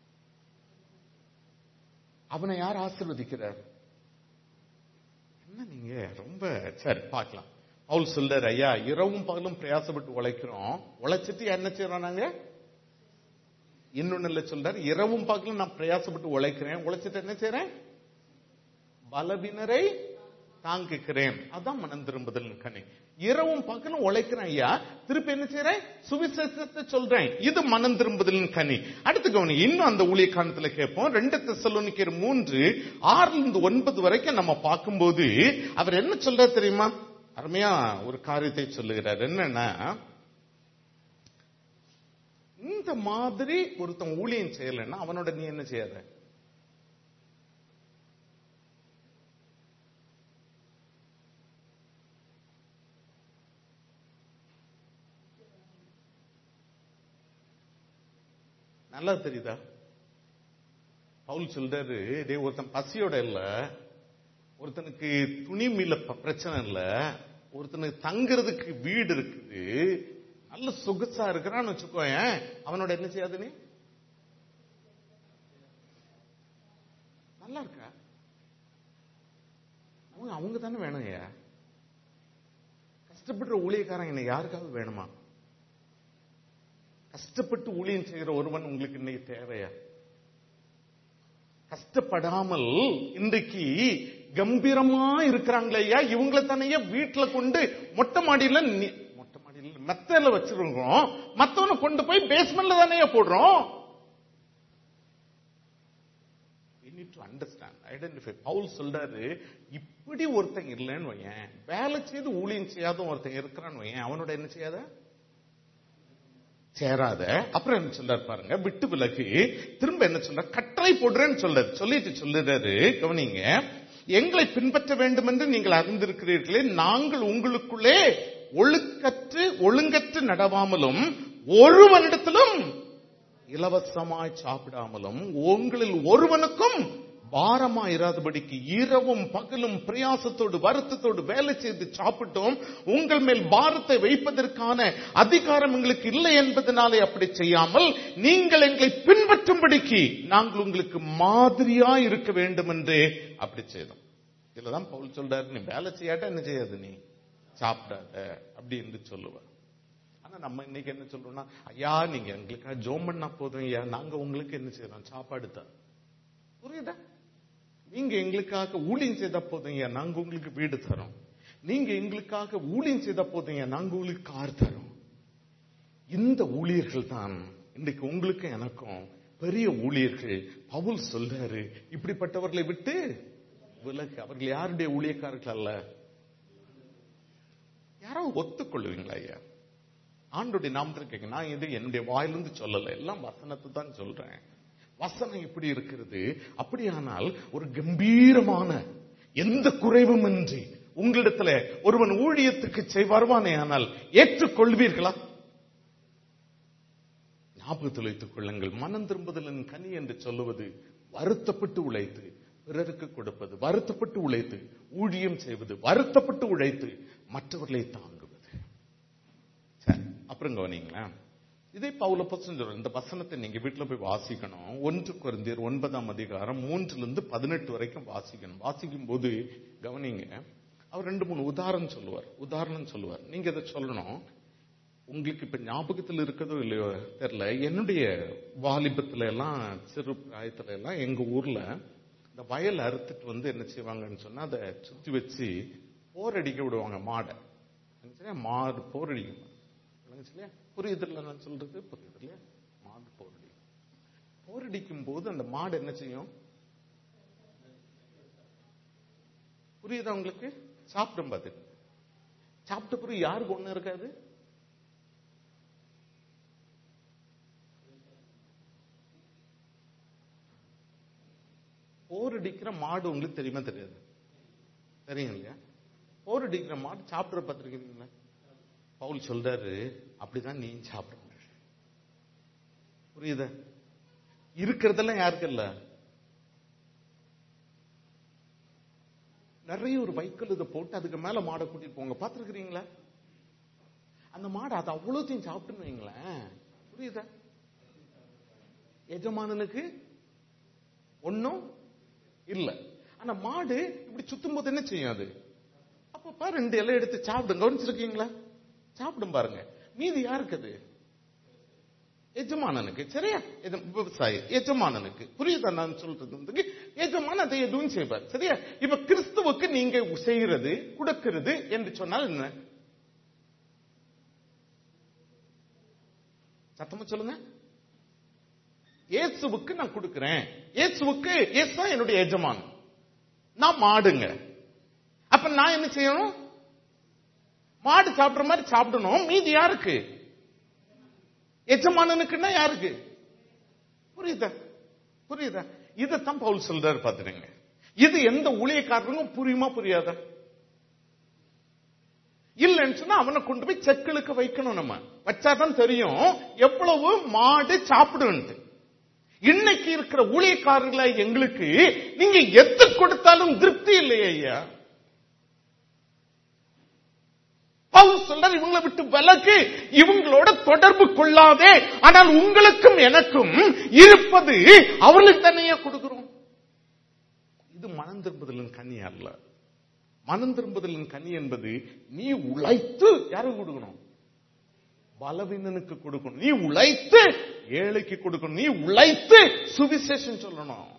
அவனை யார் ஆசீர்வதிக்கிறார் என்ன நீங்க ரொம்ப சரி பார்க்கலாம் பவுல் சொல்றாரு ஐயா இரவும் பகலும் பிரயாசப்பட்டு உழைக்கிறோம் உழைச்சிட்டு என்ன செய்யறோம் நாங்க இன்னொன்னு இல்ல சொல்றாரு இரவும் பகலும் நான் பிரயாசப்பட்டு உழைக்கிறேன் உழைச்சிட்டு என்ன செய்யறேன் பலவினரை தாங்குகிறேன் அதான் மனம் திரும்புதல் கனி இரவும் பகலும் உழைக்கிறேன் ஐயா திருப்பி என்ன செய்யறேன் சுவிசேஷத்தை சொல்றேன் இது மனம் திரும்புதலின் கனி அடுத்து கவனி இன்னும் அந்த ஊழிய காலத்துல கேட்போம் ரெண்டு தெசலோனிக்கர் மூன்று ஆறுல இருந்து ஒன்பது வரைக்கும் நம்ம பார்க்கும்போது அவர் என்ன சொல்றாரு தெரியுமா அருமையா ஒரு காரியத்தை சொல்லுகிறார் என்னன்னா இந்த மாதிரி ஒருத்தன் ஊழியம் செய்யலைன்னா அவனோட நீ என்ன செய்யாத நல்லா தெரியுதா பவுல் சொல்றாரு டேய் ஒருத்தன் பசியோட இல்ல ஒருத்தனுக்கு துணி மீல ப- பிரச்சனை இல்ல ஒருத்தனுக்கு தங்குறதுக்கு வீடு இருக்குது நல்ல சொகுசா இருக்கிறான்னு வச்சுக்கோயேன் அவனோட என்ன செய்யாது நீ நல்லா இருக்கா அவங்க அவங்க தானே வேணும் ஐயா கஷ்டப்படுற ஊழியக்காரன் என்ன யாருக்காவது வேணுமா கஷ்டப்பட்டு ஊழியம் செய்கிற ஒருவன் உங்களுக்கு இன்னைக்கு தேவையா கஷ்டப்படாமல் இன்றைக்கு கம்பீரமா இருக்கிறாங்களே ஐயா இவங்களை தானே வீட்டுல கொண்டு மொட்டை மாடியில நி- மொட்டை மாடியில மெத்தையில வச்சிருக்கோம் மத்தவனை கொண்டு போய் பேஸ்மெண்ட்ல தானே போடுறோம் we need to understand identify பவுல் சொல்றாரு இப்படி ஒருத்தன் இல்லைன்னு வையேன் வேலை செய்து ஊழியம் செய்யாத ஒருத்தன் இருக்கிறான்னு வையேன் அவனோட என்ன செய்யாத சேராத அப்புறம் என்ன சொல்றாரு பாருங்க விட்டு விலகு திரும்ப என்ன சொல்றாரு கட்டளை போடுறேன்னு சொல்றாரு சொல்லிட்டு சொல்லுறாரு கவனிங்க எங்களை பின்பற்ற வேண்டும் என்று நீங்கள் அறிந்திருக்கிறீர்களே நாங்கள் உங்களுக்குள்ளே ஒழுக்கற்று ஒழுங்கற்று நடவாமலும் ஒருவனிடத்திலும் இலவசமாய் சாப்பிடாமலும் உங்களில் ஒருவனுக்கும் பாரமா இராதபடிக்கு இரவும் பகலும் பிரயாசத்தோடு வருத்தத்தோடு வேலை செய்து சாப்பிட்டோம் உங்கள் மேல் பாரத்தை வைப்பதற்கான அதிகாரம் எங்களுக்கு இல்லை என்பதனாலே அப்படி செய்யாமல் நீங்கள் எங்களை பின்பற்றும்படிக்கு நாங்கள் உங்களுக்கு மாதிரியா இருக்க வேண்டும் என்றே அப்படி செய்தோம் இதுலதான் பவுல் சொல்றாரு நீ வேலை செய்யாட்ட என்ன செய்யாது நீ சாப்பிடாத அப்படி என்று சொல்லுவார் ஆனா நம்ம இன்னைக்கு என்ன சொல்றோம்னா ஐயா நீங்க எங்களுக்காக ஜோம் பண்ணா போதும் ஐயா நாங்க உங்களுக்கு என்ன செய்யறோம் சாப்பாடு தான் புரியுதா நீங்க எங்களுக்காக ஊழியம் செய்த போதும் ஐயா நாங்க உங்களுக்கு வீடு தரோம் நீங்க எங்களுக்காக ஊழியம் செய்த போதும் ஐயா நாங்க உங்களுக்கு கார் தரோம் இந்த ஊழியர்கள் தான் இன்னைக்கு உங்களுக்கும் எனக்கும் பெரிய ஊழியர்கள் பவுல் சொல்றாரு இப்படிப்பட்டவர்களை விட்டு விலகு அவர்கள் யாருடைய ஊழியக்காரர்கள் அல்ல யாராவது ஒத்துக்கொள்ளுவீங்களா ஐயா ஆண்டுடைய நாமத்தில் கேட்க நான் இது என்னுடைய வாயிலிருந்து சொல்லல எல்லாம் வசனத்தை தான் சொல்றேன் வசனம் இப்படி இருக்கிறது அப்படியானால் ஒரு கம்பீரமான எந்த குறைவும் இன்றி உங்களிடத்துல ஒருவன் ஊழியத்துக்கு செய் வருவானே ஆனால் ஏற்றுக்கொள்வீர்களா ஞாபகத்தில் வைத்துக் கொள்ளுங்கள் மனம் திரும்புதலின் கனி என்று சொல்லுவது வருத்தப்பட்டு உழைத்து பிறருக்கு கொடுப்பது வருத்தப்பட்டு உழைத்து ஊழியம் செய்வது வருத்தப்பட்டு உழைத்து மற்றவர்களை தாங்குவது சரி அப்புறம் கவனிங்களேன் இதே பவுல சொல்ற இந்த வசனத்தை நீங்க வீட்டுல போய் வாசிக்கணும் ஒன்று குறைந்தர் ஒன்பதாம் அதிகாரம் மூன்றுல இருந்து பதினெட்டு வரைக்கும் வாசிக்கணும் வாசிக்கும் போது கவனிங்க அவர் ரெண்டு மூணு உதாரணம் சொல்லுவார் உதாரணம் சொல்லுவார் நீங்க இதை சொல்லணும் உங்களுக்கு இப்ப ஞாபகத்தில் இருக்கிறதோ இல்லையோ தெரியல என்னுடைய வாலிபத்துல எல்லாம் சிறு பிராயத்துல எல்லாம் எங்க ஊர்ல இந்த வயல் அறுத்துட்டு வந்து என்ன செய்வாங்கன்னு சொன்னா அதை சுத்தி வச்சு போர் அடிக்க விடுவாங்க மாடை சரியா? மாடு போர் அடிக்கும் விளங்குச்சு இல்லையா புரியுதுல்ல நான் சொல்றது புரியுது இல்லையா மாடு போர் அடிக்கும் போர் அடிக்கும் போது அந்த மாடு என்ன செய்யும் புரியுதா உங்களுக்கு சாப்பிடும் பாத்து சாப்பிட்ட பிறகு யாருக்கு ஒண்ணு இருக்காது போர் அடிக்கிற மாடு உங்களுக்கு தெரியுமா தெரியாது தெரியும் இல்லையா போர் அடிக்கிற மாடு சாப்பிட்ற பார்த்துருக்கீங்களா பவுல் சொல்றாரு அப்படிதான் நீ சாப்பிடணும் புரியுதா இருக்கிறதெல்லாம் யாருக்கு இல்ல நிறைய ஒரு வைக்கல் இதை போட்டு அதுக்கு மேல மாடை கூட்டிட்டு போங்க பாத்துருக்கீங்களா அந்த மாடு அது அவ்வளோத்தையும் சாப்பிட்டுன்னு வைங்களேன் புரியுதா எஜமானனுக்கு ஒன்னும் இல்ல ஆனா மாடு இப்படி சுத்தும் போது என்ன செய்யும் அது அப்பப்ப ரெண்டு இலை எடுத்து சாப்பிடும் கவனிச்சிருக்கீங்களா சாப்பிடும் பாருங்க மீதி யாருக்கு அது எஜமானனுக்கு சரியா எஜ- விவசாயி எஜமானனுக்கு புரியுதா நான் சொல்றது வந்து எஜமான அதை எதுவும் செய்வார் சரியா இப்ப கிறிஸ்துவுக்கு நீங்க செய்கிறது கொடுக்கிறது என்று சொன்னால் என்ன சத்தமா சொல்லுங்க இயேசுவுக்கு நான் கொடுக்கிறேன் இயேசுவுக்கு இயேசு தான் என்னுடைய எஜமான் நான் மாடுங்க அப்ப நான் என்ன செய்யணும் மாடு சாப்பிடுற மாதிரி சாப்பிடணும் மீதி யாருக்கு எஜமானனுக்குன்னா யாருக்கு புரியுதா புரியுதா இதைத்தான் பவுல் சொல்றாரு பாத்துருங்க இது எந்த ஊழியக்காரனுக்கும் புரியுமா புரியாதா இல்லைன்னு சொன்னா அவனை கொண்டு போய் செக்கிலுக்கு வைக்கணும் நம்ம வச்சாதான் தெரியும் எவ்வளவு மாடு சாப்பிடுன்ட்டு இன்னைக்கு இருக்கிற ஊழியக்காரர்களை எங்களுக்கு நீங்க எத்து கொடுத்தாலும் திருப்தி இல்லையே ஐயா பவுல் சொல்றார் இவங்களை விட்டு விலக்கு இவங்களோட தொடர்பு கொள்ளாதே ஆனால் உங்களுக்கும் எனக்கும் இருப்பது அவர்களுக்கு தனியா கொடுக்கிறோம் இது மனம் திரும்புதலின் கனி அல்ல மனம் திரும்புதலின் கனி என்பது நீ உழைத்து யாருக்கு கொடுக்கணும் பலவீனனுக்கு கொடுக்கணும் நீ உழைத்து ஏழைக்கு கொடுக்கணும் நீ உழைத்து சுவிசேஷம் சொல்லணும்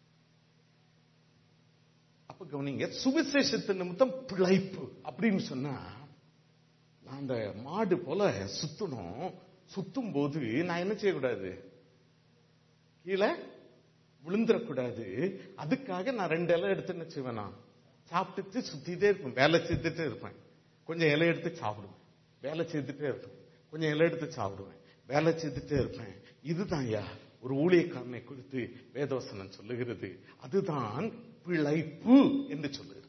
அப்ப கவனிங்க சுவிசேஷத்தின் நிமித்தம் பிழைப்பு அப்படின்னு சொன்னா நான் அந்த மாடு போல சுத்தணும் சுத்தும் போது நான் என்ன செய்யக்கூடாது கீழே விழுந்துடக்கூடாது அதுக்காக நான் ரெண்டு இலை எடுத்து என்ன செய்வேனா சாப்பிட்டுட்டு சுத்திட்டே இருப்பேன் வேலை செய்துட்டே இருப்பேன் கொஞ்சம் இலை எடுத்து சாப்பிடுவேன் வேலை செய்துட்டே இருப்பேன் கொஞ்சம் இலை எடுத்து சாப்பிடுவேன் வேலை செய்துட்டே இருப்பேன் இதுதான் ஐயா ஒரு ஊழியக்காரனை குறித்து வேதவசனம் சொல்லுகிறது அதுதான் பிழைப்பு என்று சொல்லுகிறது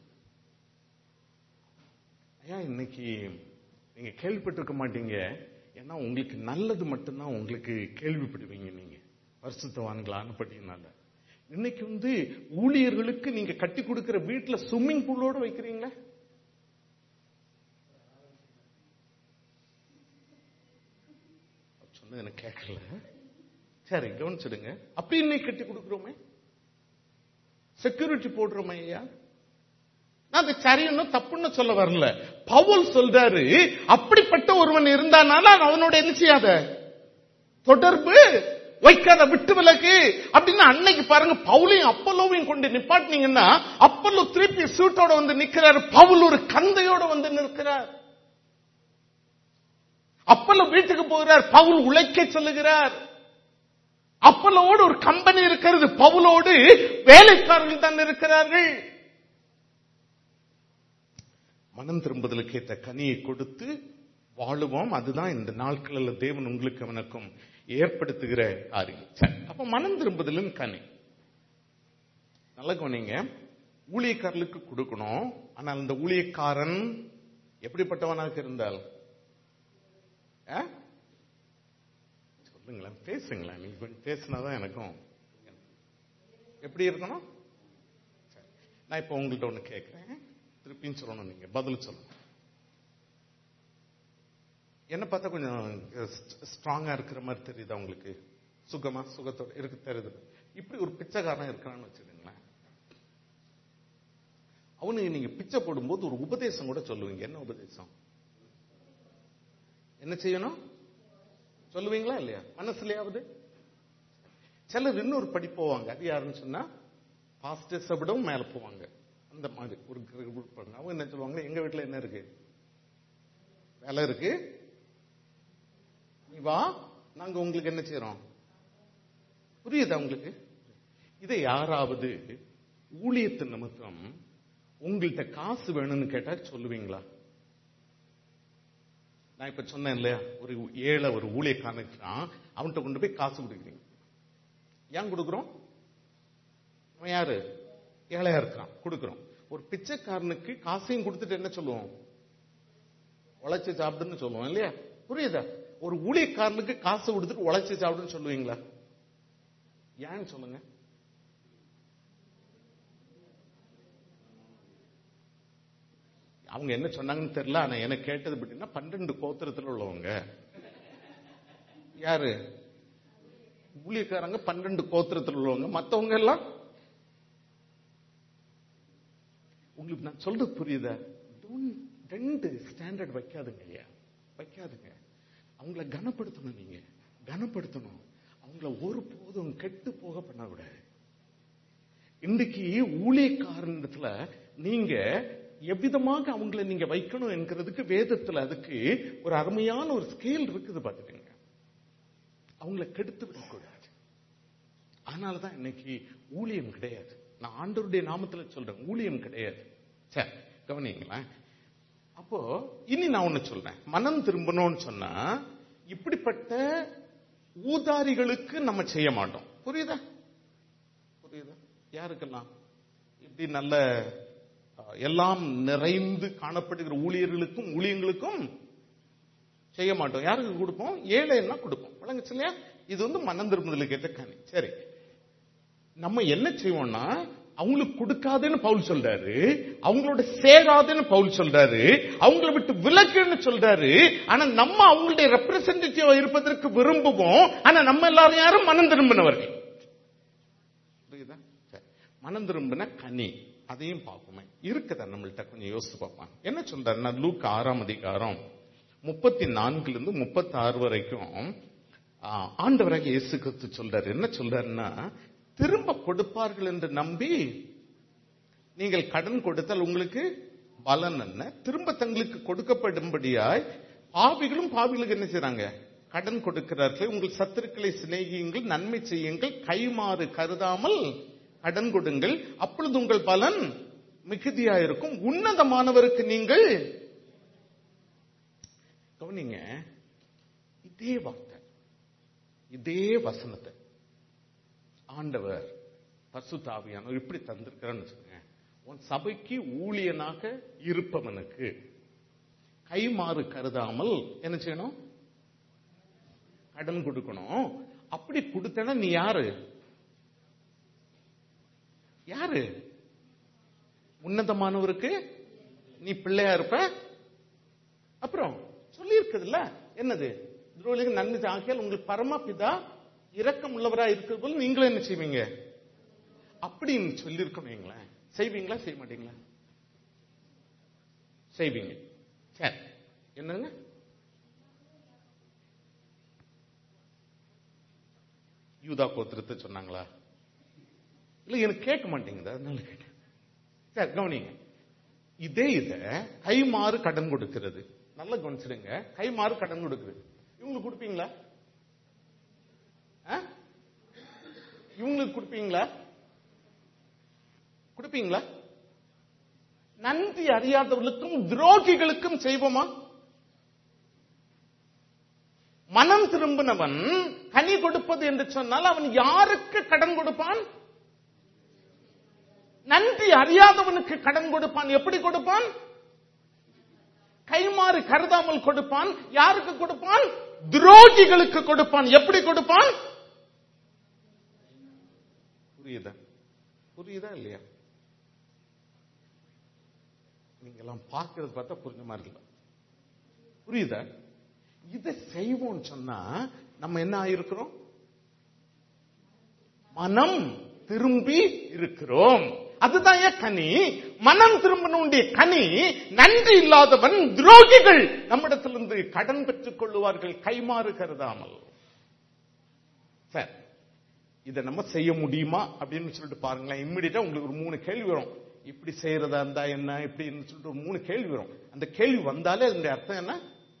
ஐயா இன்னைக்கு நீங்க கேள்விப்பட்டிருக்க மாட்டீங்க ஏன்னா உங்களுக்கு நல்லது மட்டும்தான் உங்களுக்கு கேள்விப்படுவீங்க நீங்க பரிசுத்தவான்களான படினால இன்னைக்கு வந்து ஊழியர்களுக்கு நீங்க கட்டி கொடுக்கிற வீட்டுல ஸ்விம்மிங் பூலோட வைக்கிறீங்களா சொன்னது எனக்கு கேட்கல சரி கவனிச்சிடுங்க அப்படி இன்னைக்கு கட்டி கொடுக்கிறோமே செக்யூரிட்டி போடுறோமே ஐயா நான் அது சரின்னு தப்புன்னு சொல்ல வரல பவுல் சொல்றாரு அப்படிப்பட்ட ஒருவன் இருந்தானால அவனோட என்ன செய்யாத தொடர்பு வைக்காத விட்டு விலக்கு அப்படின்னு அன்னைக்கு பாருங்க பவுலையும் அப்பல்லோவையும் கொண்டு நிப்பாட்டினீங்கன்னா அப்பல்லோ திருப்பி சூட்டோட வந்து நிக்கிறாரு பவுல் ஒரு கந்தையோட வந்து நிற்கிறார் அப்பல்லோ வீட்டுக்கு போகிறார் பவுல் உழைக்க சொல்லுகிறார் அப்பல்லோடு ஒரு கம்பெனி இருக்கிறது பவுலோடு வேலைக்காரர்கள் தான் இருக்கிறார்கள் மனம் திரும்புதலுக்கு ஏற்ற கனியை கொடுத்து வாழுவோம் அதுதான் இந்த நாட்களில் தேவன் உங்களுக்கு அவனுக்கும் ஏற்படுத்துகிற காரியம் சரி அப்ப மனம் திரும்புதலின் கனி நல்ல கவனிங்க ஊழியக்காரர்களுக்கு கொடுக்கணும் ஆனால் இந்த ஊழியக்காரன் எப்படிப்பட்டவனாக இருந்தால் ஆ? சொல்லுங்களேன் பேசுங்களேன் நீங்க கொஞ்சம் பேசினாதான் எனக்கும் எப்படி இருக்கணும் சரி. நான் இப்ப உங்கள்ட்ட ஒண்ணு கேட்கிறேன் திருப்பியும் சொல்லணும் நீங்க பதில் சொல்லணும் என்ன பார்த்தா கொஞ்சம் ஸ்ட்ராங்கா இருக்கிற மாதிரி தெரியுதா உங்களுக்கு சுகமா சுகத்தோட இருக்கு தெரியுது இப்படி ஒரு பிச்சைக்காரன் இருக்கிறான்னு வச்சுக்கோங்களேன் அவனுக்கு நீங்க பிச்சை போடும்போது ஒரு உபதேசம் கூட சொல்லுவீங்க என்ன உபதேசம் என்ன செய்யணும் சொல்லுவீங்களா இல்லையா மனசுலயாவது சிலர் இன்னொரு படி போவாங்க அது யாருன்னு சொன்னா பாஸ்டர்ஸை விடவும் மேல போவாங்க அந்த மாதிரி ஒரு group பாருங்க. அவங்க என்ன சொல்லுவாங்க எங்க வீட்டுல என்ன இருக்கு வேலை இருக்கு நீ வா நாங்க உங்களுக்கு என்ன செய்யறோம் புரியுதா உங்களுக்கு இதை யாராவது ஊழியத்தின் நிமித்தம் உங்கள்கிட்ட காசு வேணும்னு கேட்டா சொல்லுவீங்களா நான் இப்ப சொன்னேன் இல்லையா ஒரு ஏழை ஒரு ஊழியக்காரனுக்குறான் அவன்கிட்ட கொண்டு போய் காசு கொடுக்குறீங்க ஏன் கொடுக்குறோம் அவன் யாரு ஏழையா இருக்கிறான் கொடுக்குறோம் ஒரு பிச்சைக்காரனுக்கு காசையும் கொடுத்துட்டு என்ன சொல்லுவோம் உழைச்சு சாப்பிடுன்னு சொல்லுவோம் இல்லையா புரியுதா ஒரு ஊழியக்காரனுக்கு காசு கொடுத்துட்டு உழைச்சு சாப்பிடுன்னு சொல்லுவீங்களா ஏன்னு சொல்லுங்க அவங்க என்ன சொன்னாங்கன்னு தெரியல ஆனா எனக்கு கேட்டது எப்படின்னா பன்னெண்டு கோத்திரத்தில் உள்ளவங்க யாரு ஊழியக்காரங்க பன்னெண்டு கோத்திரத்தில் உள்ளவங்க மத்தவங்க எல்லாம் உங்களுக்கு நான் சொல்றது புரியுதா Don't- ரெண்டு ஸ்டாண்டர்ட் வைக்காதுங்க ஐயா வைக்காதுங்க அவங்கள கனப்படுத்தணும் நீங்க கனப்படுத்தணும் அவங்கள ஒருபோதும் கெட்டு போக பண்ணக்கூடாது இன்றைக்கு ஊழியக்காரனிடத்துல நீங்க எவ்விதமாக அவங்கள நீங்க வைக்கணும் என்கிறதுக்கு வேதத்துல அதுக்கு ஒரு அருமையான ஒரு ஸ்கேல் இருக்குது பாத்துக்கங்க அவங்கள கெடுத்து விடக்கூடாது அதனாலதான் இன்னைக்கு ஊழியம் கிடையாது நான் ஆண்டவருடைய நாமத்துல சொல்றேன் ஊழியம் கிடையாது சரி கவனிங்களேன் அப்போ இனி நான் ஒண்ணு சொல்றேன் மனம் திரும்பணும்னு சொன்னா இப்படிப்பட்ட ஊதாரிகளுக்கு நம்ம செய்ய மாட்டோம் புரியுதா புரியுதா யாருக்கெல்லாம் இப்படி நல்ல அஹ், எல்லாம் நிறைந்து காணப்படுகிற ஊழியர்களுக்கும் ஊழியங்களுக்கும் செய்ய மாட்டோம் யாருக்கு கொடுப்போம் ஏழைன்னா கொடுப்போம் வழங்குச்சு இல்லையா இது வந்து மனம் திரும்புதலுக்கு ஏற்ற கனி சரி நம்ம என்ன செய்வோம்னா அவங்களுக்கு கொடுக்காதேன்னு பவுல் சொல்றாரு அவங்களோட சேராதுன்னு பவுல் சொல்றாரு அவங்கள விட்டு விலக்குன்னு சொல்றாரு ஆனா நம்ம அவங்களுடைய ரெப்ரசன்டேட்டிவ் இருப்பதற்கு விரும்புவோம் ஆனா நம்ம எல்லாரும் யாரும் மனம் திரும்பினவர்கள் புரியுதா சரி. மனம் திரும்பின கனி அதையும் பார்ப்போமே இருக்குதா நம்மள்ட்ட கொஞ்சம் யோசிச்சு பார்ப்போம் என்ன சொல்றாருன்னா லூக் ஆறாம் அதிகாரம் முப்பத்தி நான்குல இருந்து முப்பத்தி ஆறு வரைக்கும் ஆ, ஆண்டவராக இயேசு கிறிஸ்து சொல்றாரு என்ன சொல்றாருன்னா திரும்ப கொடுப்பார்கள் என்று நம்பி நீங்கள் கடன் கொடுத்தால் உங்களுக்கு பலன் என்ன திரும்ப தங்களுக்கு கொடுக்கப்படும்படியாய் பாவிகளும் பாவிகளுக்கு என்ன செய்றாங்க கடன் கொடுக்கிறார்கள் உங்கள் சத்துருக்களை சிநேகியுங்கள் நன்மை செய்யுங்கள் கைமாறு கருதாமல் கடன் கொடுங்கள் அப்பொழுது உங்கள் பலன் மிகுதியாயிருக்கும் உன்னதமானவருக்கு நீங்கள் கவனிங்க இதே வார்த்தை இதே வசனத்தை ஆண்டவர் பசுதாவியானவர் இப்படி தந்திருக்கிறான்னு வச்சுக்கோங்க உன் சபைக்கு ஊழியனாக இருப்பவனுக்கு கைமாறு கருதாமல் என்ன செய்யணும் கடன் கொடுக்கணும் அப்படி கொடுத்தனா நீ யாரு யாரு உன்னதமானவருக்கு நீ பிள்ளையா இருப்ப அப்புறம் சொல்லி இருக்குதுல்ல என்னது துரோகிக்கு நன்மை ஆக்கியால் உங்கள் பரமபிதா இரக்கம் உள்ளவரா இருக்கிறது போல நீங்களும் என்ன செய்வீங்க அப்படின்னு சொல்லியிருக்கணும் வைங்களேன். செய்வீங்களா செய்ய மாட்டீங்களா செய்வீங்க சரி என்னங்க யூதா கோத்திரத்தை சொன்னாங்களா இல்ல எனக்கு கேட்க மாட்டேங்குது அதனால கேட்டேன் சரி கவனிங்க இதே இத கைமாறு கடன் கொடுக்கிறது நல்லா கவனிச்சிடுங்க கைமாறு கடன் கொடுக்குறது இவங்களுக்கு கொடுப்பீங்களா ஆ? இவங்களுக்கு கொடுப்பீங்களா கொடுப்பீங்களா நன்றி அறியாதவர்களுக்கும் துரோகிகளுக்கும் செய்வோமா மனம் திரும்பினவன் கனி கொடுப்பது என்று சொன்னால் அவன் யாருக்கு கடன் கொடுப்பான் நன்றி அறியாதவனுக்கு கடன் கொடுப்பான் எப்படி கொடுப்பான் கைமாறு கருதாமல் கொடுப்பான் யாருக்கு கொடுப்பான் துரோகிகளுக்கு கொடுப்பான் எப்படி கொடுப்பான் புரியுதா புரியுதா இல்லையா நீங்கெல்லாம் பார்க்கிறது பார்த்தா புரிஞ்ச மாதிரி இல்லை புரியுதா இதை செய்வோம்னு சொன்னா நம்ம என்ன ஆயிருக்கிறோம் மனம் திரும்பி இருக்கிறோம் அதுதான் ஏன் கனி மனம் திரும்பணுடைய கனி நன்றி இல்லாதவன் துரோகிகள் நம்மிடத்திலிருந்து கடன் பெற்றுக் கொள்ளுவார்கள் கைமாறு கருதாமல் சரி இதை நம்ம செய்ய முடியுமா அப்படின்னு சொல்லிட்டு பாருங்களேன் இம்மிடியா உங்களுக்கு ஒரு மூணு கேள்வி வரும் இப்படி செய்யறதா இருந்தா என்ன இப்படின்னு சொல்லிட்டு ஒரு மூணு கேள்வி வரும் அந்த கேள்வி வந்தாலே அதனுடைய அர்த்தம் என்ன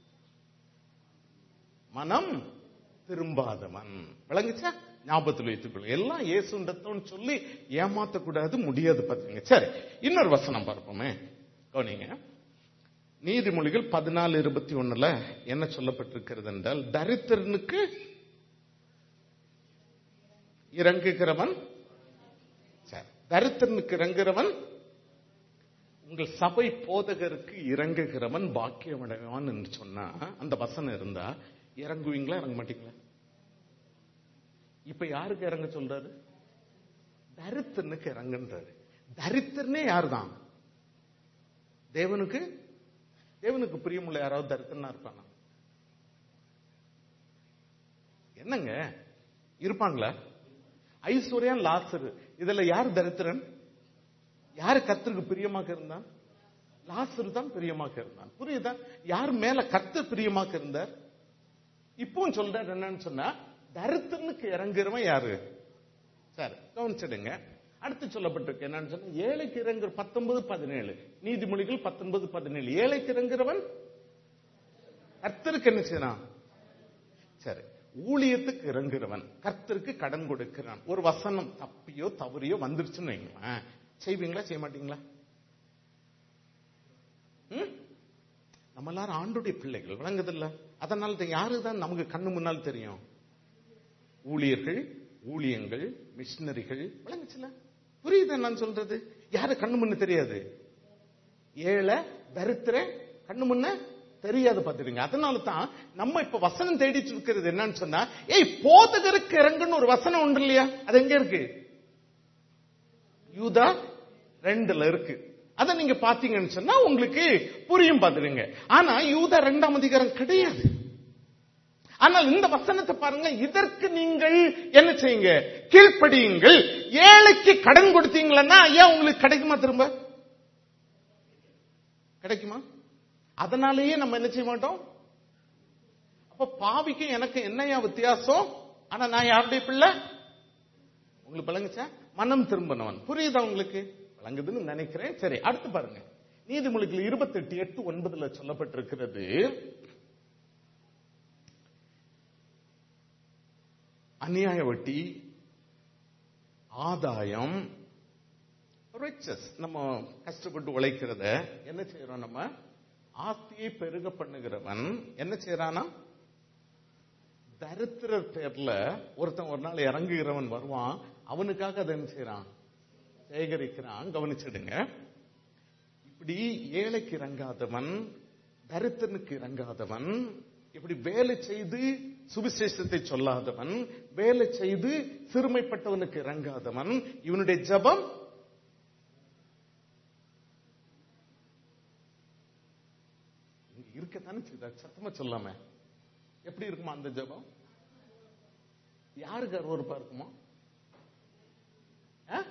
மனம் திரும்பாதவன் விளங்குச்சா ஞாபகத்தில் வைத்துக்கொள்ளும் எல்லாம் இயேசுன்றத்தோன்னு சொல்லி ஏமாத்தக்கூடாது முடியாது பாத்தீங்க சரி இன்னொரு வசனம் பார்ப்போமே கவனிங்க நீதிமொழிகள் பதினாலு இருபத்தி ஒண்ணுல என்ன சொல்லப்பட்டிருக்கிறது என்றால் தரித்திரனுக்கு இறங்குகிறவன் சரி தரித்திரனுக்கு இறங்குகிறவன் உங்கள் சபை போதகருக்கு இறங்குகிறவன் பாக்கியமடைவான் என்று சொன்னா அந்த வசனம் இருந்தா இறங்குவீங்களா இறங்க மாட்டீங்களா இப்ப யாருக்கு இறங்க சொல்றாரு தரித்திரனுக்கு இறங்குன்றாரு தரித்திரனே யாருதான் தேவனுக்கு தேவனுக்கு பிரியமுள்ள யாராவது தரித்திரனா இருப்பானா என்னங்க இருப்பாங்களா ஐஸ்வர்யன் லாசரு இதுல யார் தரித்திரன் யாரு கர்த்தருக்கு பிரியமாக இருந்தான் லாசரு தான் பிரியமாக இருந்தான் புரியுதா யார் மேல கர்த்தர் பிரியமாக இருந்தார் இப்பவும் சொல்றாரு என்னன்னு சொன்னா தரித்திரனுக்கு இறங்குறவன் யாரு சரி கவனிச்சிடுங்க அடுத்து சொல்லப்பட்டிருக்கு என்னன்னு சொன்னா ஏழைக்கு இறங்குற பத்தொன்பது பதினேழு நீதிமொழிகள் பத்தொன்பது பதினேழு ஏழைக்கு இறங்குறவன் கர்த்தருக்கு என்ன செய்யறான் சரி ஊழியத்துக்கு இறங்குறவன் கர்த்தருக்கு கடன் கொடுக்கிறான் ஒரு வசனம் தப்பியோ தவறியோ வந்துருச்சுன்னு வைங்களேன் செய்வீங்களா செய்ய மாட்டீங்களா ம்? நம்ம எல்லாரும் ஆண்டுடைய பிள்ளைகள் விளங்குதில்ல அதனால தான் யாரு தான் நமக்கு கண்ணு முன்னால் தெரியும் ஊழியர்கள் ஊழியங்கள் மிஷினரிகள் விளங்குச்சுல புரியுது நான் சொல்றது யாரு கண்ணு முன்ன தெரியாது ஏழை தரித்திர கண்ணு முன்ன தெரியாது பாத்துருங்க அதனால தான் நம்ம இப்ப வசனம் தேடிட்டு இருக்கிறது என்னன்னு சொன்னா ஏய் போதகருக்கு இறங்குன்னு ஒரு வசனம் உண்டு இல்லையா அது எங்க இருக்கு யூதா ரெண்டுல இருக்கு அத நீங்க பாத்தீங்கன்னு சொன்னா உங்களுக்கு புரியும் பாத்துருங்க ஆனா யூதா ரெண்டாம் அதிகாரம் கிடையாது ஆனால் இந்த வசனத்தை பாருங்க இதற்கு நீங்கள் என்ன செய்யுங்க கீழ்ப்படியுங்கள் ஏழைக்கு கடன் கொடுத்தீங்களன்னா ஏன் உங்களுக்கு கிடைக்குமா திரும்ப கிடைக்குமா அதனாலேயே நம்ம என்ன செய்ய மாட்டோம் அப்ப பாவிக்கும் எனக்கு என்னையா வித்தியாசம் ஆனா நான் யாருடைய பிள்ளை உங்களுக்கு விளங்குச்சா மனம் திரும்பினவன் புரியுதா உங்களுக்கு விளங்குதுன்னு நினைக்கிறேன் சரி அடுத்து பாருங்க நீதிமொழிகள் இருபத்தெட்டு எட்டு ஒன்பதுல சொல்லப்பட்டிருக்கிறது அநியாய வட்டி ஆதாயம் ரிச்சஸ் நம்ம கஷ்டப்பட்டு உழைக்கிறத என்ன செய்யறோம் நம்ம ஆஸ்தியை பெருக பண்ணுகிறவன் என்ன செய்யறானா தரித்திரர் பேர்ல ஒருத்தன் ஒரு நாள் இறங்குகிறவன் வருவான் அவனுக்காக அதை என்ன செய்யறான் சேகரிக்கிறான் கவனிச்சிடுங்க இப்படி ஏழைக்கு இறங்காதவன் தரித்திரனுக்கு இறங்காதவன் இப்படி வேலை செய்து சுவிசேஷத்தை சொல்லாதவன் வேலை செய்து சிறுமைப்பட்டவனுக்கு இறங்காதவன் இவனுடைய ஜபம் இங்க இருக்கத்தானே செய்தா சத்தமா சொல்லாம எப்படி இருக்குமா அந்த ஜபம் யாருக்கு அருவறுப்பா இருக்குமோ ஆ?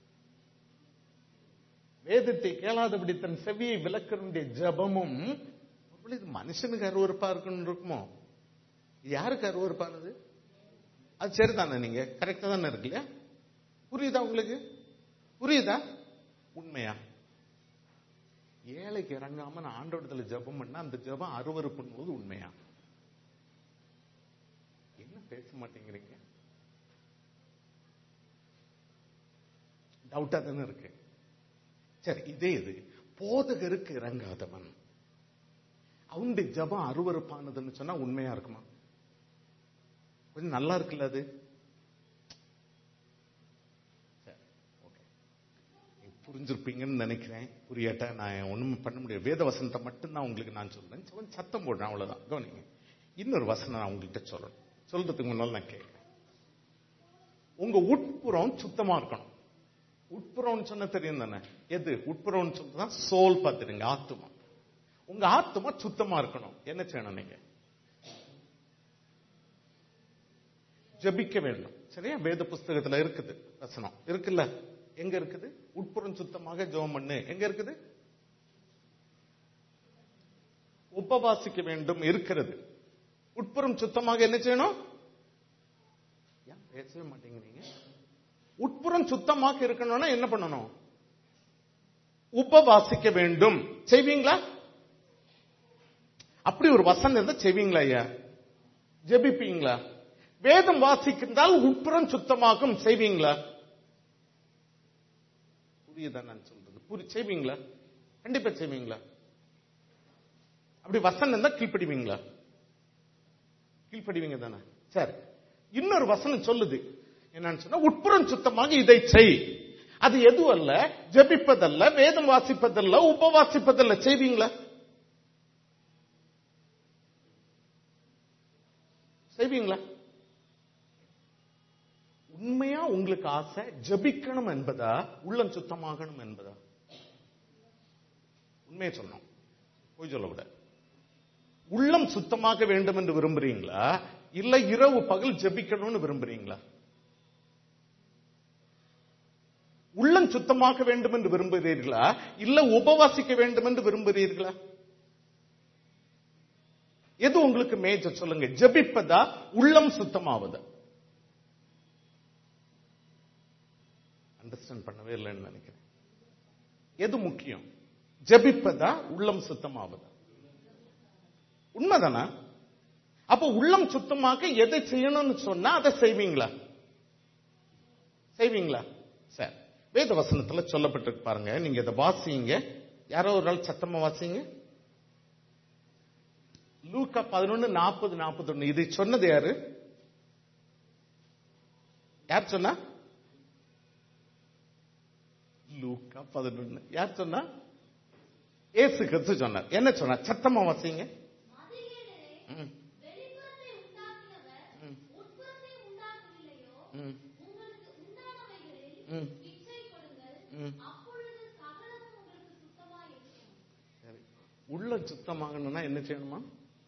வேதத்தை கேளாதபடி தன் செவியை விளக்கனுடைய ஜபமும் அப்படி இது மனுஷனுக்கு அருவறுப்பா இருக்குன்னு இருக்குமோ இது யாருக்கு அருவறுப்பானது அது சரிதானே நீங்க கரெக்டா தானே இருக்கு இல்லையா புரியுதா உங்களுக்கு புரியுதா உண்மையா ஏழைக்கு இறங்காம நான் ஆண்டோடத்துல ஜெபம் பண்ணா அந்த ஜெபம் அருவறுப்பும் போது உண்மையா என்ன பேச மாட்டேங்கிறீங்க டவுட்டா தானே இருக்கு சரி இதே இது போதகருக்கு இறங்காதவன் அவனுடைய ஜபம் அருவறுப்பானதுன்னு சொன்னா உண்மையா இருக்குமா கொஞ்சம் நல்லா இருக்குல்ல அது சரி, okay. நீங்க புரிஞ்சிருப்பீங்கன்னு நினைக்கிறேன் புரியாட்டா நான் ஒண்ணும் பண்ண முடியாது வேத வசனத்தை மட்டும்தான் உங்களுக்கு நான் சொல்றேன் கொஞ்சம் சத்தம் போடுறேன் அவ்வளவுதான் கவனிங்க இன்னொரு வசனம் நான் உங்கள்கிட்ட சொல்லணும் சொல்றதுக்கு முன்னால் நான் கேட்கிறேன் உங்க உட்புறம் சுத்தமா இருக்கணும் உட்புறம்னு சொன்ன தெரியும் தானே எது உட்புறம்னு சொல்றதா சோல் பார்த்துடுங்க ஆத்துமா உங்க ஆத்துமா சுத்தமா இருக்கணும் என்ன செய்யணும் நீங்க ஜபிக்க வேண்டும் சரியா வேத புஸ்தகத்துல இருக்குது வசனம் இருக்குல்ல எங்க இருக்குது உட்புறம் சுத்தமாக ஜெபம் பண்ணு எங்க இருக்குது உபவாசிக்க வேண்டும் இருக்கிறது உட்புறம் சுத்தமாக என்ன செய்யணும் ஏன் பேசவே மாட்டேங்கிறீங்க உட்புறம் சுத்தமாக இருக்கணும்னா என்ன பண்ணணும் உபவாசிக்க வேண்டும் செய்வீங்களா அப்படி ஒரு வசனம் இருந்தா செய்வீங்களா ஐயா ஜெபிப்பீங்களா வேதம் வாசிக்கின்றால் உட்புறம் சுத்தமாகும் செய்வீங்களா புரியுதா நான் சொல்றது புரி செய்வீங்களா கண்டிப்பா செய்வீங்களா அப்படி வசனம் இருந்தா கீழ்ப்படிவீங்களா கீழ்ப்படிவீங்க தானே சரி இன்னொரு வசனம் சொல்லுது என்னன்னு சொன்னா உட்புறம் சுத்தமாக இதை செய் அது எதுவும் அல்ல ஜெபிப்பதல்ல வேதம் வாசிப்பதல்ல உபவாசிப்பதல்ல செய்வீங்களா செய்வீங்களா உண்மையா உங்களுக்கு ஆசை ஜெபிக்கணும் என்பதா உள்ளம் சுத்தமாகணும் என்பதா உண்மையை சொன்னோம் போய் சொல்லக்கூடாது உள்ளம் சுத்தமாக வேண்டும் என்று விரும்புறீங்களா இல்ல இரவு பகல் ஜெபிக்கணும்னு விரும்புறீங்களா உள்ளம் சுத்தமாக வேண்டும் என்று விரும்புகிறீர்களா இல்ல உபவாசிக்க வேண்டும் என்று விரும்புகிறீர்களா எது உங்களுக்கு மேஜர் சொல்லுங்க ஜெபிப்பதா உள்ளம் சுத்தமாவதா அண்டர்ஸ்டாண்ட் பண்ணவே இல்லைன்னு நினைக்கிறேன் எது முக்கியம் ஜெபிப்பதா உள்ளம் சுத்தமாவதா உண்மைதானா அப்ப உள்ளம் சுத்தமாக எதை செய்யணும்னு சொன்னா அதை செய்வீங்களா செய்வீங்களா சரி வேத வசனத்துல சொல்லப்பட்டிருக்கு பாருங்க நீங்க இதை வாசிங்க யாரோ ஒரு நாள் சத்தமா வாசிங்க லூக்கா பதினொன்னு நாற்பது நாற்பத்தொன்னு இதை சொன்னது யாரு யார் சொன்னா லூக்கா பதினொன்னு யார் சொன்னா ஏசு கிறிஸ்து சொன்னார் என்ன சொன்னார் சத்தமா வாசிங்க ம், வெளிப்புறத்தை உண்டாக்கினவர் உட்புறத்தை உண்டாக்கவில்லையோ ம், உங்களுக்கு உண்டானவைகளில் ம், இச்சை கொடுங்கள் ம். அப்பொழுது சகலமும் உங்களுக்கு சுத்தமாயிருக்கும் சரி உள்ள சுத்தமாகணும்னா என்ன செய்யணுமா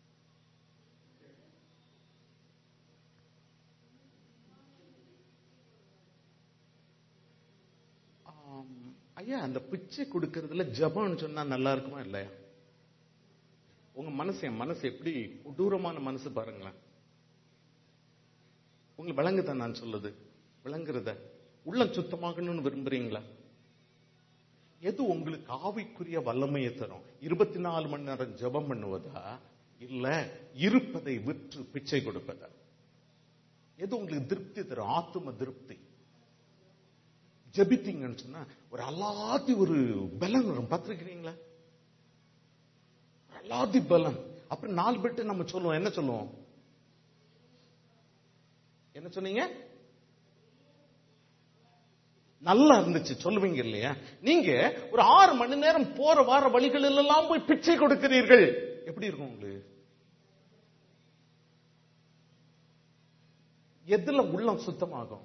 ஆம், ஐயா அந்த பிச்சை கொடுக்கறதுல ஜபம்னு சொன்னா நல்லா இருக்குமா இல்லையா உங்க மனசு என் மனசு எப்படி கொடூரமான மனசு பாருங்களேன் உங்களுக்கு விளங்குதா நான் சொல்லுது விளங்குறத உள்ளம் சுத்தமாகணும்னு விரும்புறீங்களா எது உங்களுக்கு ஆவிக்குரிய வல்லமையை தரும் இருபத்தி நாலு மணி நேரம் ஜெபம் பண்ணுவதா இல்ல இருப்பதை விற்று பிச்சை கொடுப்பதா எது உங்களுக்கு திருப்தி தரும் ஆத்தும திருப்தி ஜெபித்தீங்கன்னு சொன்னா ஒரு அல்லாதி ஒரு பலன் வரும் பார்த்திருக்கிறீங்களா ஒரு அல்லாதி பலன் அப்புறம் நாலு பேர்ட்டு நம்ம சொல்லுவோம் என்ன சொல்லுவோம் என்ன சொன்னீங்க நல்லா இருந்துச்சு சொல்லுவீங்க இல்லையா நீங்க ஒரு ஆறு மணி நேரம் போற வார வழிகளில் எல்லாம் போய் பிச்சை கொடுக்கிறீர்கள் எப்படி இருக்கும் உங்களுக்கு எதுல உள்ளம் சுத்தமாகும்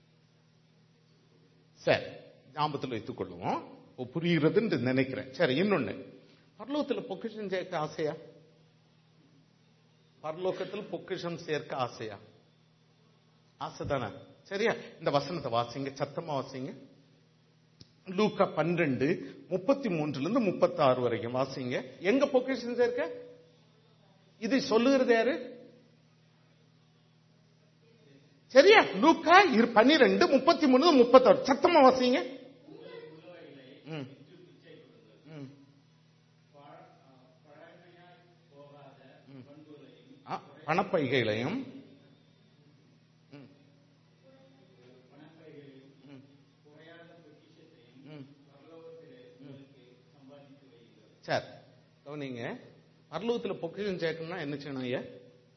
சரி ஞாபகத்தில் வைத்துக் கொள்ளுவோம் இப்போ புரிகிறதுன்னு நினைக்கிறேன் சரி இன்னொன்னு பரலோகத்தில் பொக்கிஷம் சேர்க்க ஆசையா பரலோகத்தில் பொக்கிஷம் சேர்க்க ஆசையா ஆசைதானே சரியா இந்த வசனத்தை வாசிங்க சத்தமா வாசிங்க லூக்கா பன்னிரண்டு முப்பத்தி மூன்றுல இருந்து முப்பத்தி ஆறு வரைக்கும் வாசிங்க எங்க பொக்கிஷன் சேர்க்க இது சொல்லுகிறது யாரு சரியா லூக்கா இரு பன்னிரெண்டு முப்பத்தி மூணு முப்பத்தாறு சத்தமா வாசிங்க ம். ம். ஆ, பணப்பைகளையும் ம். ம். ம். சரி கவனிங்க பரலோகத்துல பொக்கிஷம் சேர்க்கணும்னா என்ன செய்யணும் ஐயா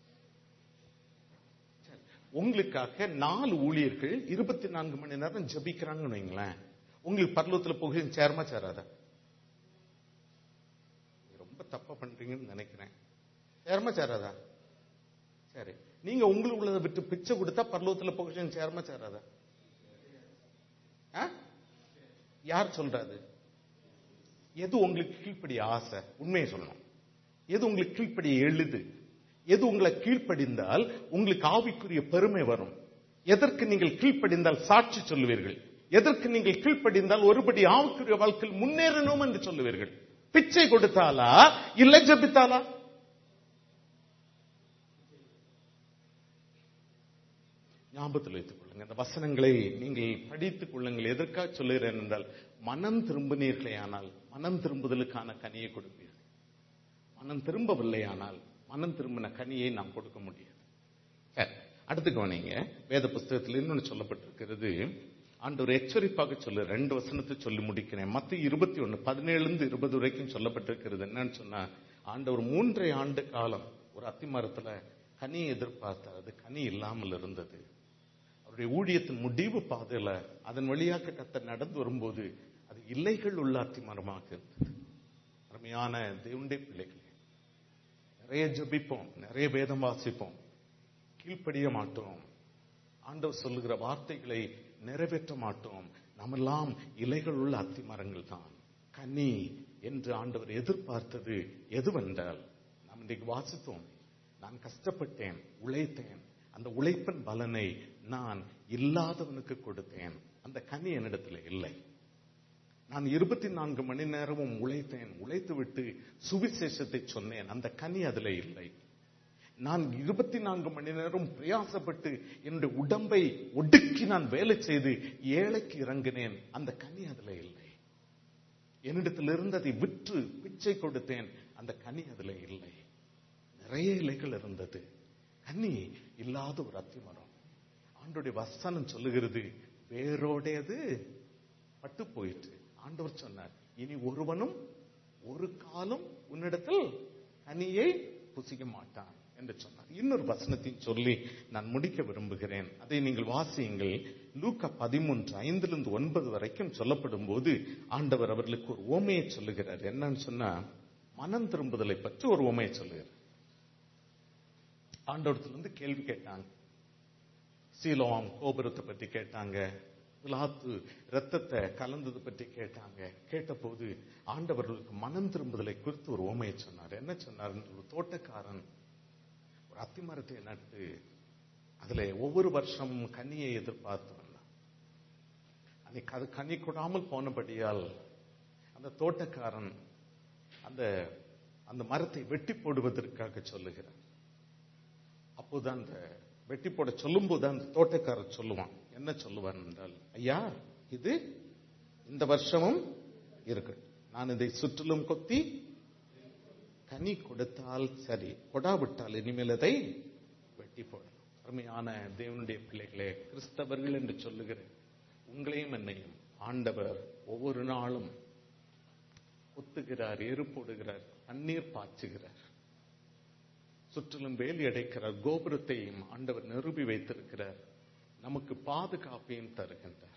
சரி. உங்களுக்காக நாலு ஊழியர்கள் இருபத்தி நான்கு மணி நேரம் ஜபிக்கிறாங்கன்னு வைங்களேன் உங்களுக்கு பரலோகத்துல பொக்கிஷம் சேரமா சேராதா நீங்க ரொம்ப தப்பா பண்றீங்கன்னு நினைக்கிறேன் சேரமா சேராதா சரி நீங்க உங்களுக்கு உள்ளதை விட்டு பிச்சை கொடுத்தா பரலோகத்துல பொக்கிஷம் சேரமா சேராதா ஆ? யார் சொல்றாது எது உங்களுக்கு கீழ்ப்படி ஆசை உண்மையை சொல்லணும் எது உங்களுக்கு கீழ்ப்படி எழுது எது உங்களை கீழ்ப்படிந்தால் உங்களுக்கு ஆவிக்குரிய பெருமை வரும் எதற்கு நீங்கள் கீழ்ப்படிந்தால் சாட்சி சொல்லுவீர்கள் எதற்கு நீங்கள் கீழ்ப்படிந்தால் ஒருபடி ஆவிக்குரிய வாழ்க்கையில் முன்னேறணும் என்று சொல்லுவீர்கள் பிச்சை கொடுத்தாலா இல்ல ஜபித்தாலா ஞாபகத்தில் வைத்துக் கொள்ளுங்க இந்த வசனங்களை நீங்கள் படித்துக் கொள்ளுங்கள் எதற்காக சொல்லுகிறேன் என்றால் மனம் திரும்பினீர்களே ஆனால் மனம் திரும்புதலுக்கான கனியை கொடுப்பீர்கள் மனம் திரும்பவில்லையானால் மனம் திரும்பின கனியை நாம் கொடுக்க முடியாது சரி அடுத்து கவனிங்க வேத புஸ்தகத்தில் இன்னொன்று சொல்லப்பட்டிருக்கிறது ஆண்டவர் எச்சரிப்பாக சொல்லு ரெண்டு வசனத்தை சொல்லி முடிக்கிறேன் மத்த இருபத்தி ஒன்னு பதினேழுல இருந்து இருபது வரைக்கும் சொல்லப்பட்டிருக்கிறது என்னன்னு சொன்னா ஆண்டவர் மூன்றை ஆண்டு காலம் ஒரு அத்தி மரத்துல கனி எதிர்பார்த்தார் அது கனி இல்லாமல் இருந்தது அவருடைய அவருடைய ஊழியத்தின் முடிவு பாதையில அதன் வழியாக கத்த நடந்து வரும்போது அது இல்லைகள் உள்ள அத்திமரமாக இருந்தது அருமையான தேவனுடைய பிள்ளைகளே நிறைய ஜெபிப்போம் நிறைய வேதம் வாசிப்போம் கீழ்ப்படிய மாட்டோம் ஆண்டவர் சொல்லுகிற வார்த்தைகளை நிறைவேற்ற மாட்டோம் நாமெல்லாம் இலைகள் உள்ள அத்திமரங்கள் தான் கனி என்று ஆண்டவர் எதிர்பார்த்தது எதுவென்றால் நாம் இன்றைக்கு வாசித்தோம் நான் கஷ்டப்பட்டேன் உழைத்தேன் அந்த உழைப்பின் பலனை நான் இல்லாதவனுக்கு கொடுத்தேன் அந்த கனி என்னிடத்தில் இல்லை நான் இருபத்தி நான்கு மணி நேரமும் உழைத்தேன் உழைத்து விட்டு சுவிசேஷத்தை சொன்னேன் அந்த கனி அதில் இல்லை நான் இருபத்தி நான்கு மணி நேரம் பிரயாசப்பட்டு என்னுடைய உடம்பை ஒடுக்கி நான் வேலை செய்து ஏழைக்கு இறங்கினேன் அந்த கனி அதுல இல்லை என்னிடத்தில் இருந்ததை விற்று பிச்சை கொடுத்தேன் அந்த கனி அதுல இல்லை நிறைய இலைகள் இருந்தது கனி இல்லாத ஒரு அத்திமரம் ஆண்டோடைய வசனம் சொல்லுகிறது வேரோடையது பட்டு போயிற்று ஆண்டவர் சொன்னார் இனி ஒருவனும் ஒரு காலம் உன்னிடத்தில் கனியை புசிக்க மாட்டான் என்று சொன்னார் இன்னொரு வசனத்தையும் சொல்லி நான் முடிக்க விரும்புகிறேன் அதை நீங்கள் வாசியுங்கள் லூக்கா பதிமூன்று ஐந்திலிருந்து ஒன்பது வரைக்கும் சொல்லப்படும் போது ஆண்டவர் அவர்களுக்கு ஒரு ஓமையை சொல்லுகிறார் என்னன்னு சொன்னா மனம் திரும்புதலை பற்றி ஒரு ஓமையை சொல்லுகிறார் ஆண்டவரத்துல இருந்து கேள்வி கேட்டாங்க சீலோம் கோபுரத்தை பத்தி கேட்டாங்க பிலாத்து ரத்தத்தை கலந்தது பற்றி கேட்டாங்க கேட்டபோது ஆண்டவர்களுக்கு மனம் திரும்புதலை குறித்து ஒரு ஓமையை சொன்னார் என்ன சொன்னார் ஒரு தோட்டக்காரன் ஒரு அத்திமரத்தை நட்டு அதுல ஒவ்வொரு வருஷமும் கனியை எதிர்பார்த்து வந்தான் அன்னைக்கு அது கனி கொடாமல் போனபடியால் அந்த தோட்டக்காரன் அந்த அந்த மரத்தை வெட்டி போடுவதற்காக சொல்லுகிறார் அப்போதான் அந்த வெட்டி போட சொல்லும்போது அந்த தோட்டக்காரர் சொல்லுவான் என்ன சொல்லுவான் என்றால் ஐயா இது இந்த வருஷமும் இருக்கு நான் இதை சுற்றிலும் கொத்தி கனி கொடுத்தால் சரி கொடாவிட்டால் இனிமேல் அதை வெட்டி போடணும் அருமையான தேவனுடைய பிள்ளைகளே கிறிஸ்தவர்கள் என்று சொல்லுகிற உங்களையும் என்னையும் ஆண்டவர் ஒவ்வொரு நாளும் ஒத்துகிறார் எரு போடுகிறார் தண்ணீர் பாய்ச்சுகிறார் சுற்றிலும் வேலி அடைக்கிறார் கோபுரத்தையும் ஆண்டவர் நிரூபி வைத்திருக்கிறார் நமக்கு பாதுகாப்பையும் தருகின்றார்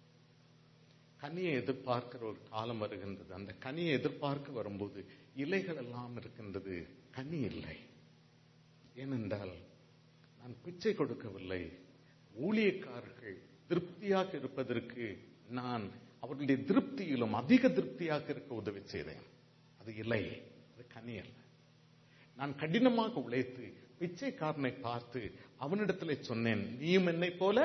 கனியை எதிர்பார்க்கிற ஒரு காலம் வருகின்றது அந்த கனியை எதிர்பார்க்க வரும்போது இலைகள் எல்லாம் இருக்கின்றது கனி இல்லை ஏனென்றால் நான் பிச்சை கொடுக்கவில்லை ஊழியக்காரர்கள் திருப்தியாக இருப்பதற்கு நான் அவர்களுடைய திருப்தியிலும் அதிக திருப்தியாக இருக்க உதவி செய்தேன் அது இல்லை அது கனி அல்ல நான் கடினமாக உழைத்து பிச்சைக்காரனை பார்த்து அவனிடத்தில் சொன்னேன் நீயும் என்னை போல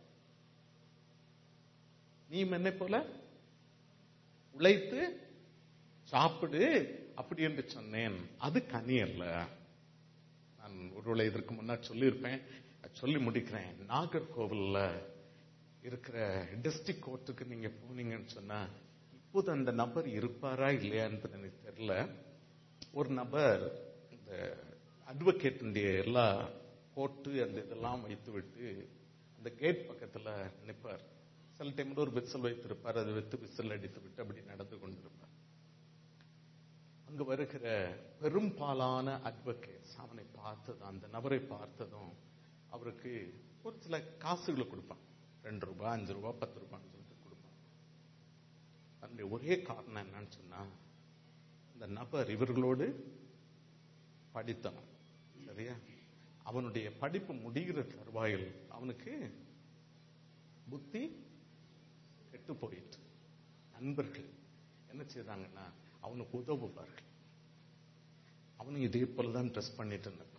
நீயும் என்னை போல உழைத்து சாப்பிடு அப்படி என்று சொன்னேன் அது கனி அல்ல நான் ஒருவேளை இதற்கு முன்னாடி சொல்லியிருப்பேன் சொல்லி முடிக்கிறேன் நாகர்கோவில்ல இருக்கிற டிஸ்ட்ரிக்ட் கோர்ட்டுக்கு நீங்க போனீங்கன்னு சொன்னா இப்போது அந்த நபர் இருப்பாரா இல்லையா என்பது எனக்கு தெரியல ஒரு நபர் இந்த அட்வொகேட்டுடைய எல்லா கோட்டு அந்த இதெல்லாம் வைத்து விட்டு அந்த கேட் பக்கத்துல நிற்பார் சில டைம்ல ஒரு விசில் வைத்திருப்பார் அதை வைத்து விசில் அடித்து விட்டு அப்படி நடந்து கொண்டிருப்பார் அங்கு வருகிற பெரும்பாலான அட்வொகேட்ஸ் அவனை பார்த்ததும் அந்த நபரை பார்த்ததும் அவருக்கு ஒரு சில காசுகளை கொடுப்பான் ரெண்டு ரூபாய் அஞ்சு ரூபாய் பத்து ரூபான்னு சொல்லிட்டு கொடுப்பான் அதனுடைய ஒரே காரணம் என்னன்னு சொன்னா இந்த நபர் இவர்களோடு படித்தவன் சரியா அவனுடைய படிப்பு முடிகிற தருவாயில் அவனுக்கு புத்தி கெட்டு போயிட்டு நண்பர்கள் என்ன செய்தாங்கன்னா அவனுக்கு உதவுவார்கள் அவனும் இதே போலதான் ட்ரெஸ் பண்ணிட்டு இருந்தான்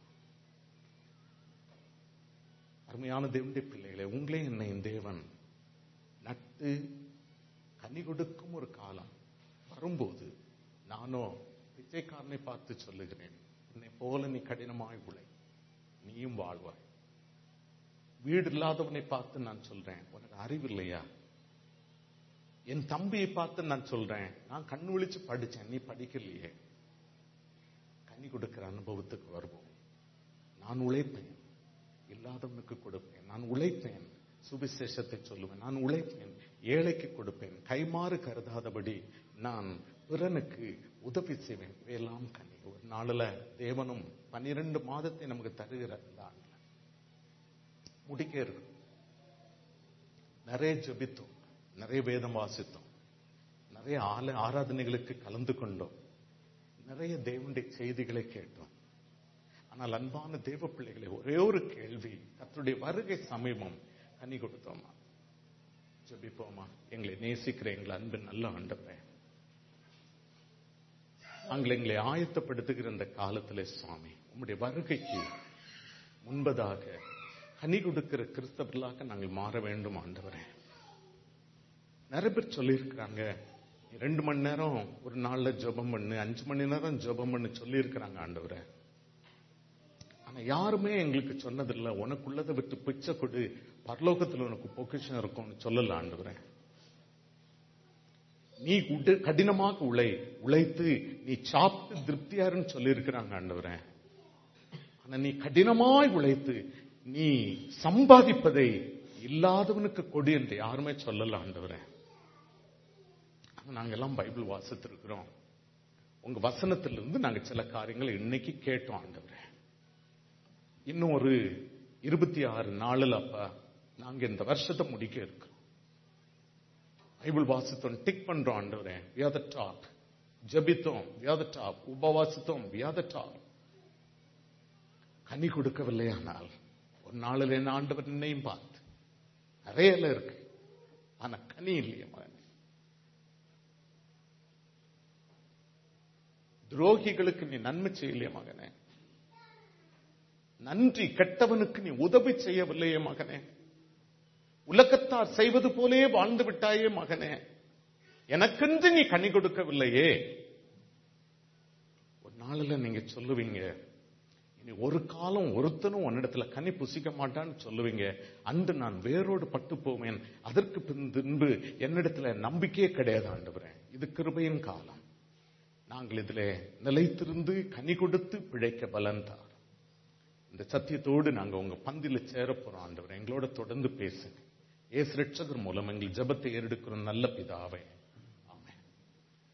அருமையான தேவனுடைய பிள்ளைகளே உங்களே என்னை தேவன் நட்டு கனி கொடுக்கும் ஒரு காலம் வரும்போது நானோ பிச்சைக்காரனை பார்த்து சொல்லுகிறேன் என்னை போல நீ கடினமாய் உழை நீயும் வாழ்வாய் வீடு இல்லாதவனை பார்த்து நான் சொல்றேன் உனக்கு அறிவு இல்லையா என் தம்பியை பார்த்து நான் சொல்றேன் நான் கண் விழிச்சு படிச்சேன் நீ படிக்கலையே கனி கொடுக்கிற அனுபவத்துக்கு வருவோம் நான் உழைப்பேன் இல்லாதவனுக்கு கொடுப்பேன் நான் உழைப்பேன் சுவிசேஷத்தை சொல்லுவேன் நான் உழைப்பேன் ஏழைக்கு கொடுப்பேன் கைமாறு கருதாதபடி நான் பிறனுக்கு உதவி செய்வேன் இவையெல்லாம் கனி ஒரு நாளில் தேவனும் பன்னிரண்டு மாதத்தை நமக்கு தருகிறார் இந்த ஆண்டுல முடிக்க இருக்கு நிறைய ஜெபித்தோம் நிறைய வேதம் வாசித்தோம் நிறைய ஆல ஆராதனைகளுக்கு கலந்து கொண்டோம் நிறைய தேவனுடைய செய்திகளை கேட்டோம் ஆனால் அன்பான தேவ பிள்ளைகளை ஒரே ஒரு கேள்வி கர்த்தருடைய வருகை சமீபம் கனி கொடுத்தோமா ஜெபிப்போமா எங்களை நேசிக்கிற எங்களை அன்பு நல்ல ஆண்டவரே நாங்கள் எங்களை ஆயத்தப்படுத்துகிற இந்த காலத்திலே சுவாமி உம்முடைய வருகைக்கு முன்பதாக கனி கொடுக்கிற கிறிஸ்தவர்களாக நாங்கள் மாற வேண்டும் ஆண்டவரே நிறைய பேர் சொல்லியிருக்கிறாங்க நீ ரெண்டு மணி நேரம் ஒரு நாள்ல ஜெபம் பண்ணு அஞ்சு மணி நேரம் ஜெபம் பண்ணு சொல்லியிருக்கிறாங்க ஆண்டவரே ஆனா யாருமே எங்களுக்கு சொன்னதில்லை உனக்குள்ளதை விட்டு பிச்சை கொடு பரலோகத்துல உனக்கு பொக்கிஷம் இருக்கும்னு சொல்லல ஆண்டவரே நீ உடு கடினமாக உழை உழைத்து நீ சாப்பிட்டு திருப்தியாருன்னு சொல்லியிருக்கிறாங்க ஆண்டவரே ஆனா நீ கடினமாய் உழைத்து நீ சம்பாதிப்பதை இல்லாதவனுக்கு கொடு என்று யாருமே சொல்லல ஆண்டவரே ஆனா நாங்க எல்லாம் பைபிள் வாசித்திருக்கிறோம் உங்க வசனத்திலிருந்து நாங்க சில காரியங்களை இன்னைக்கு கேட்டோம் ஆண்டவரே இன்னும் ஒரு இருபத்தி ஆறு நாளில் அப்ப நாங்க இந்த வருஷத்தை முடிக்க இருக்கோம் பைபிள் வாசித்தோம் டிக் பண்றோம் ஆண்டவரே we are the top ஜெபித்தோம் we are the top உபவாசித்தோம் we are the top கனி கொடுக்கவில்லையானால் ஒரு நாளில் என்ன ஆண்டவர் நின்னையும் பார்த்து நிறைய எல்லாம் இருக்கு ஆனா கனி இல்லையே மகனே துரோகிகளுக்கு நீ நன்மை செய்யலையே மகனே நன்றி கெட்டவனுக்கு நீ உதவி செய்யவில்லையே மகனே உலகத்தார் செய்வது போலே வாழ்ந்து விட்டாயே மகனே எனக்கென்று நீ கனி கொடுக்கவில்லையே ஒரு நாளில் நீங்க சொல்லுவீங்க இனி ஒரு காலம் ஒருத்தனும் உன்னிடத்துல கனி புசிக்க மாட்டான்னு சொல்லுவீங்க அன்று நான் வேரோடு பட்டு போவேன் அதற்கு பின் பின்பு என்னிடத்துல நம்பிக்கையே கிடையாது ஆண்டவரே இது கிருபையின் காலம் நாங்கள் இதிலே நிலைத்திருந்து கனி கொடுத்து பிழைக்க பலன் தார் இந்த சத்தியத்தோடு நாங்க உங்க பந்தில சேர போறோம் ஆண்டவர் எங்களோட தொடர்ந்து பேசுங்க ஏசு ரட்சகர் மூலம் எங்கள் ஜெபத்தை ஏறெடுக்கிற நல்ல பிதாவே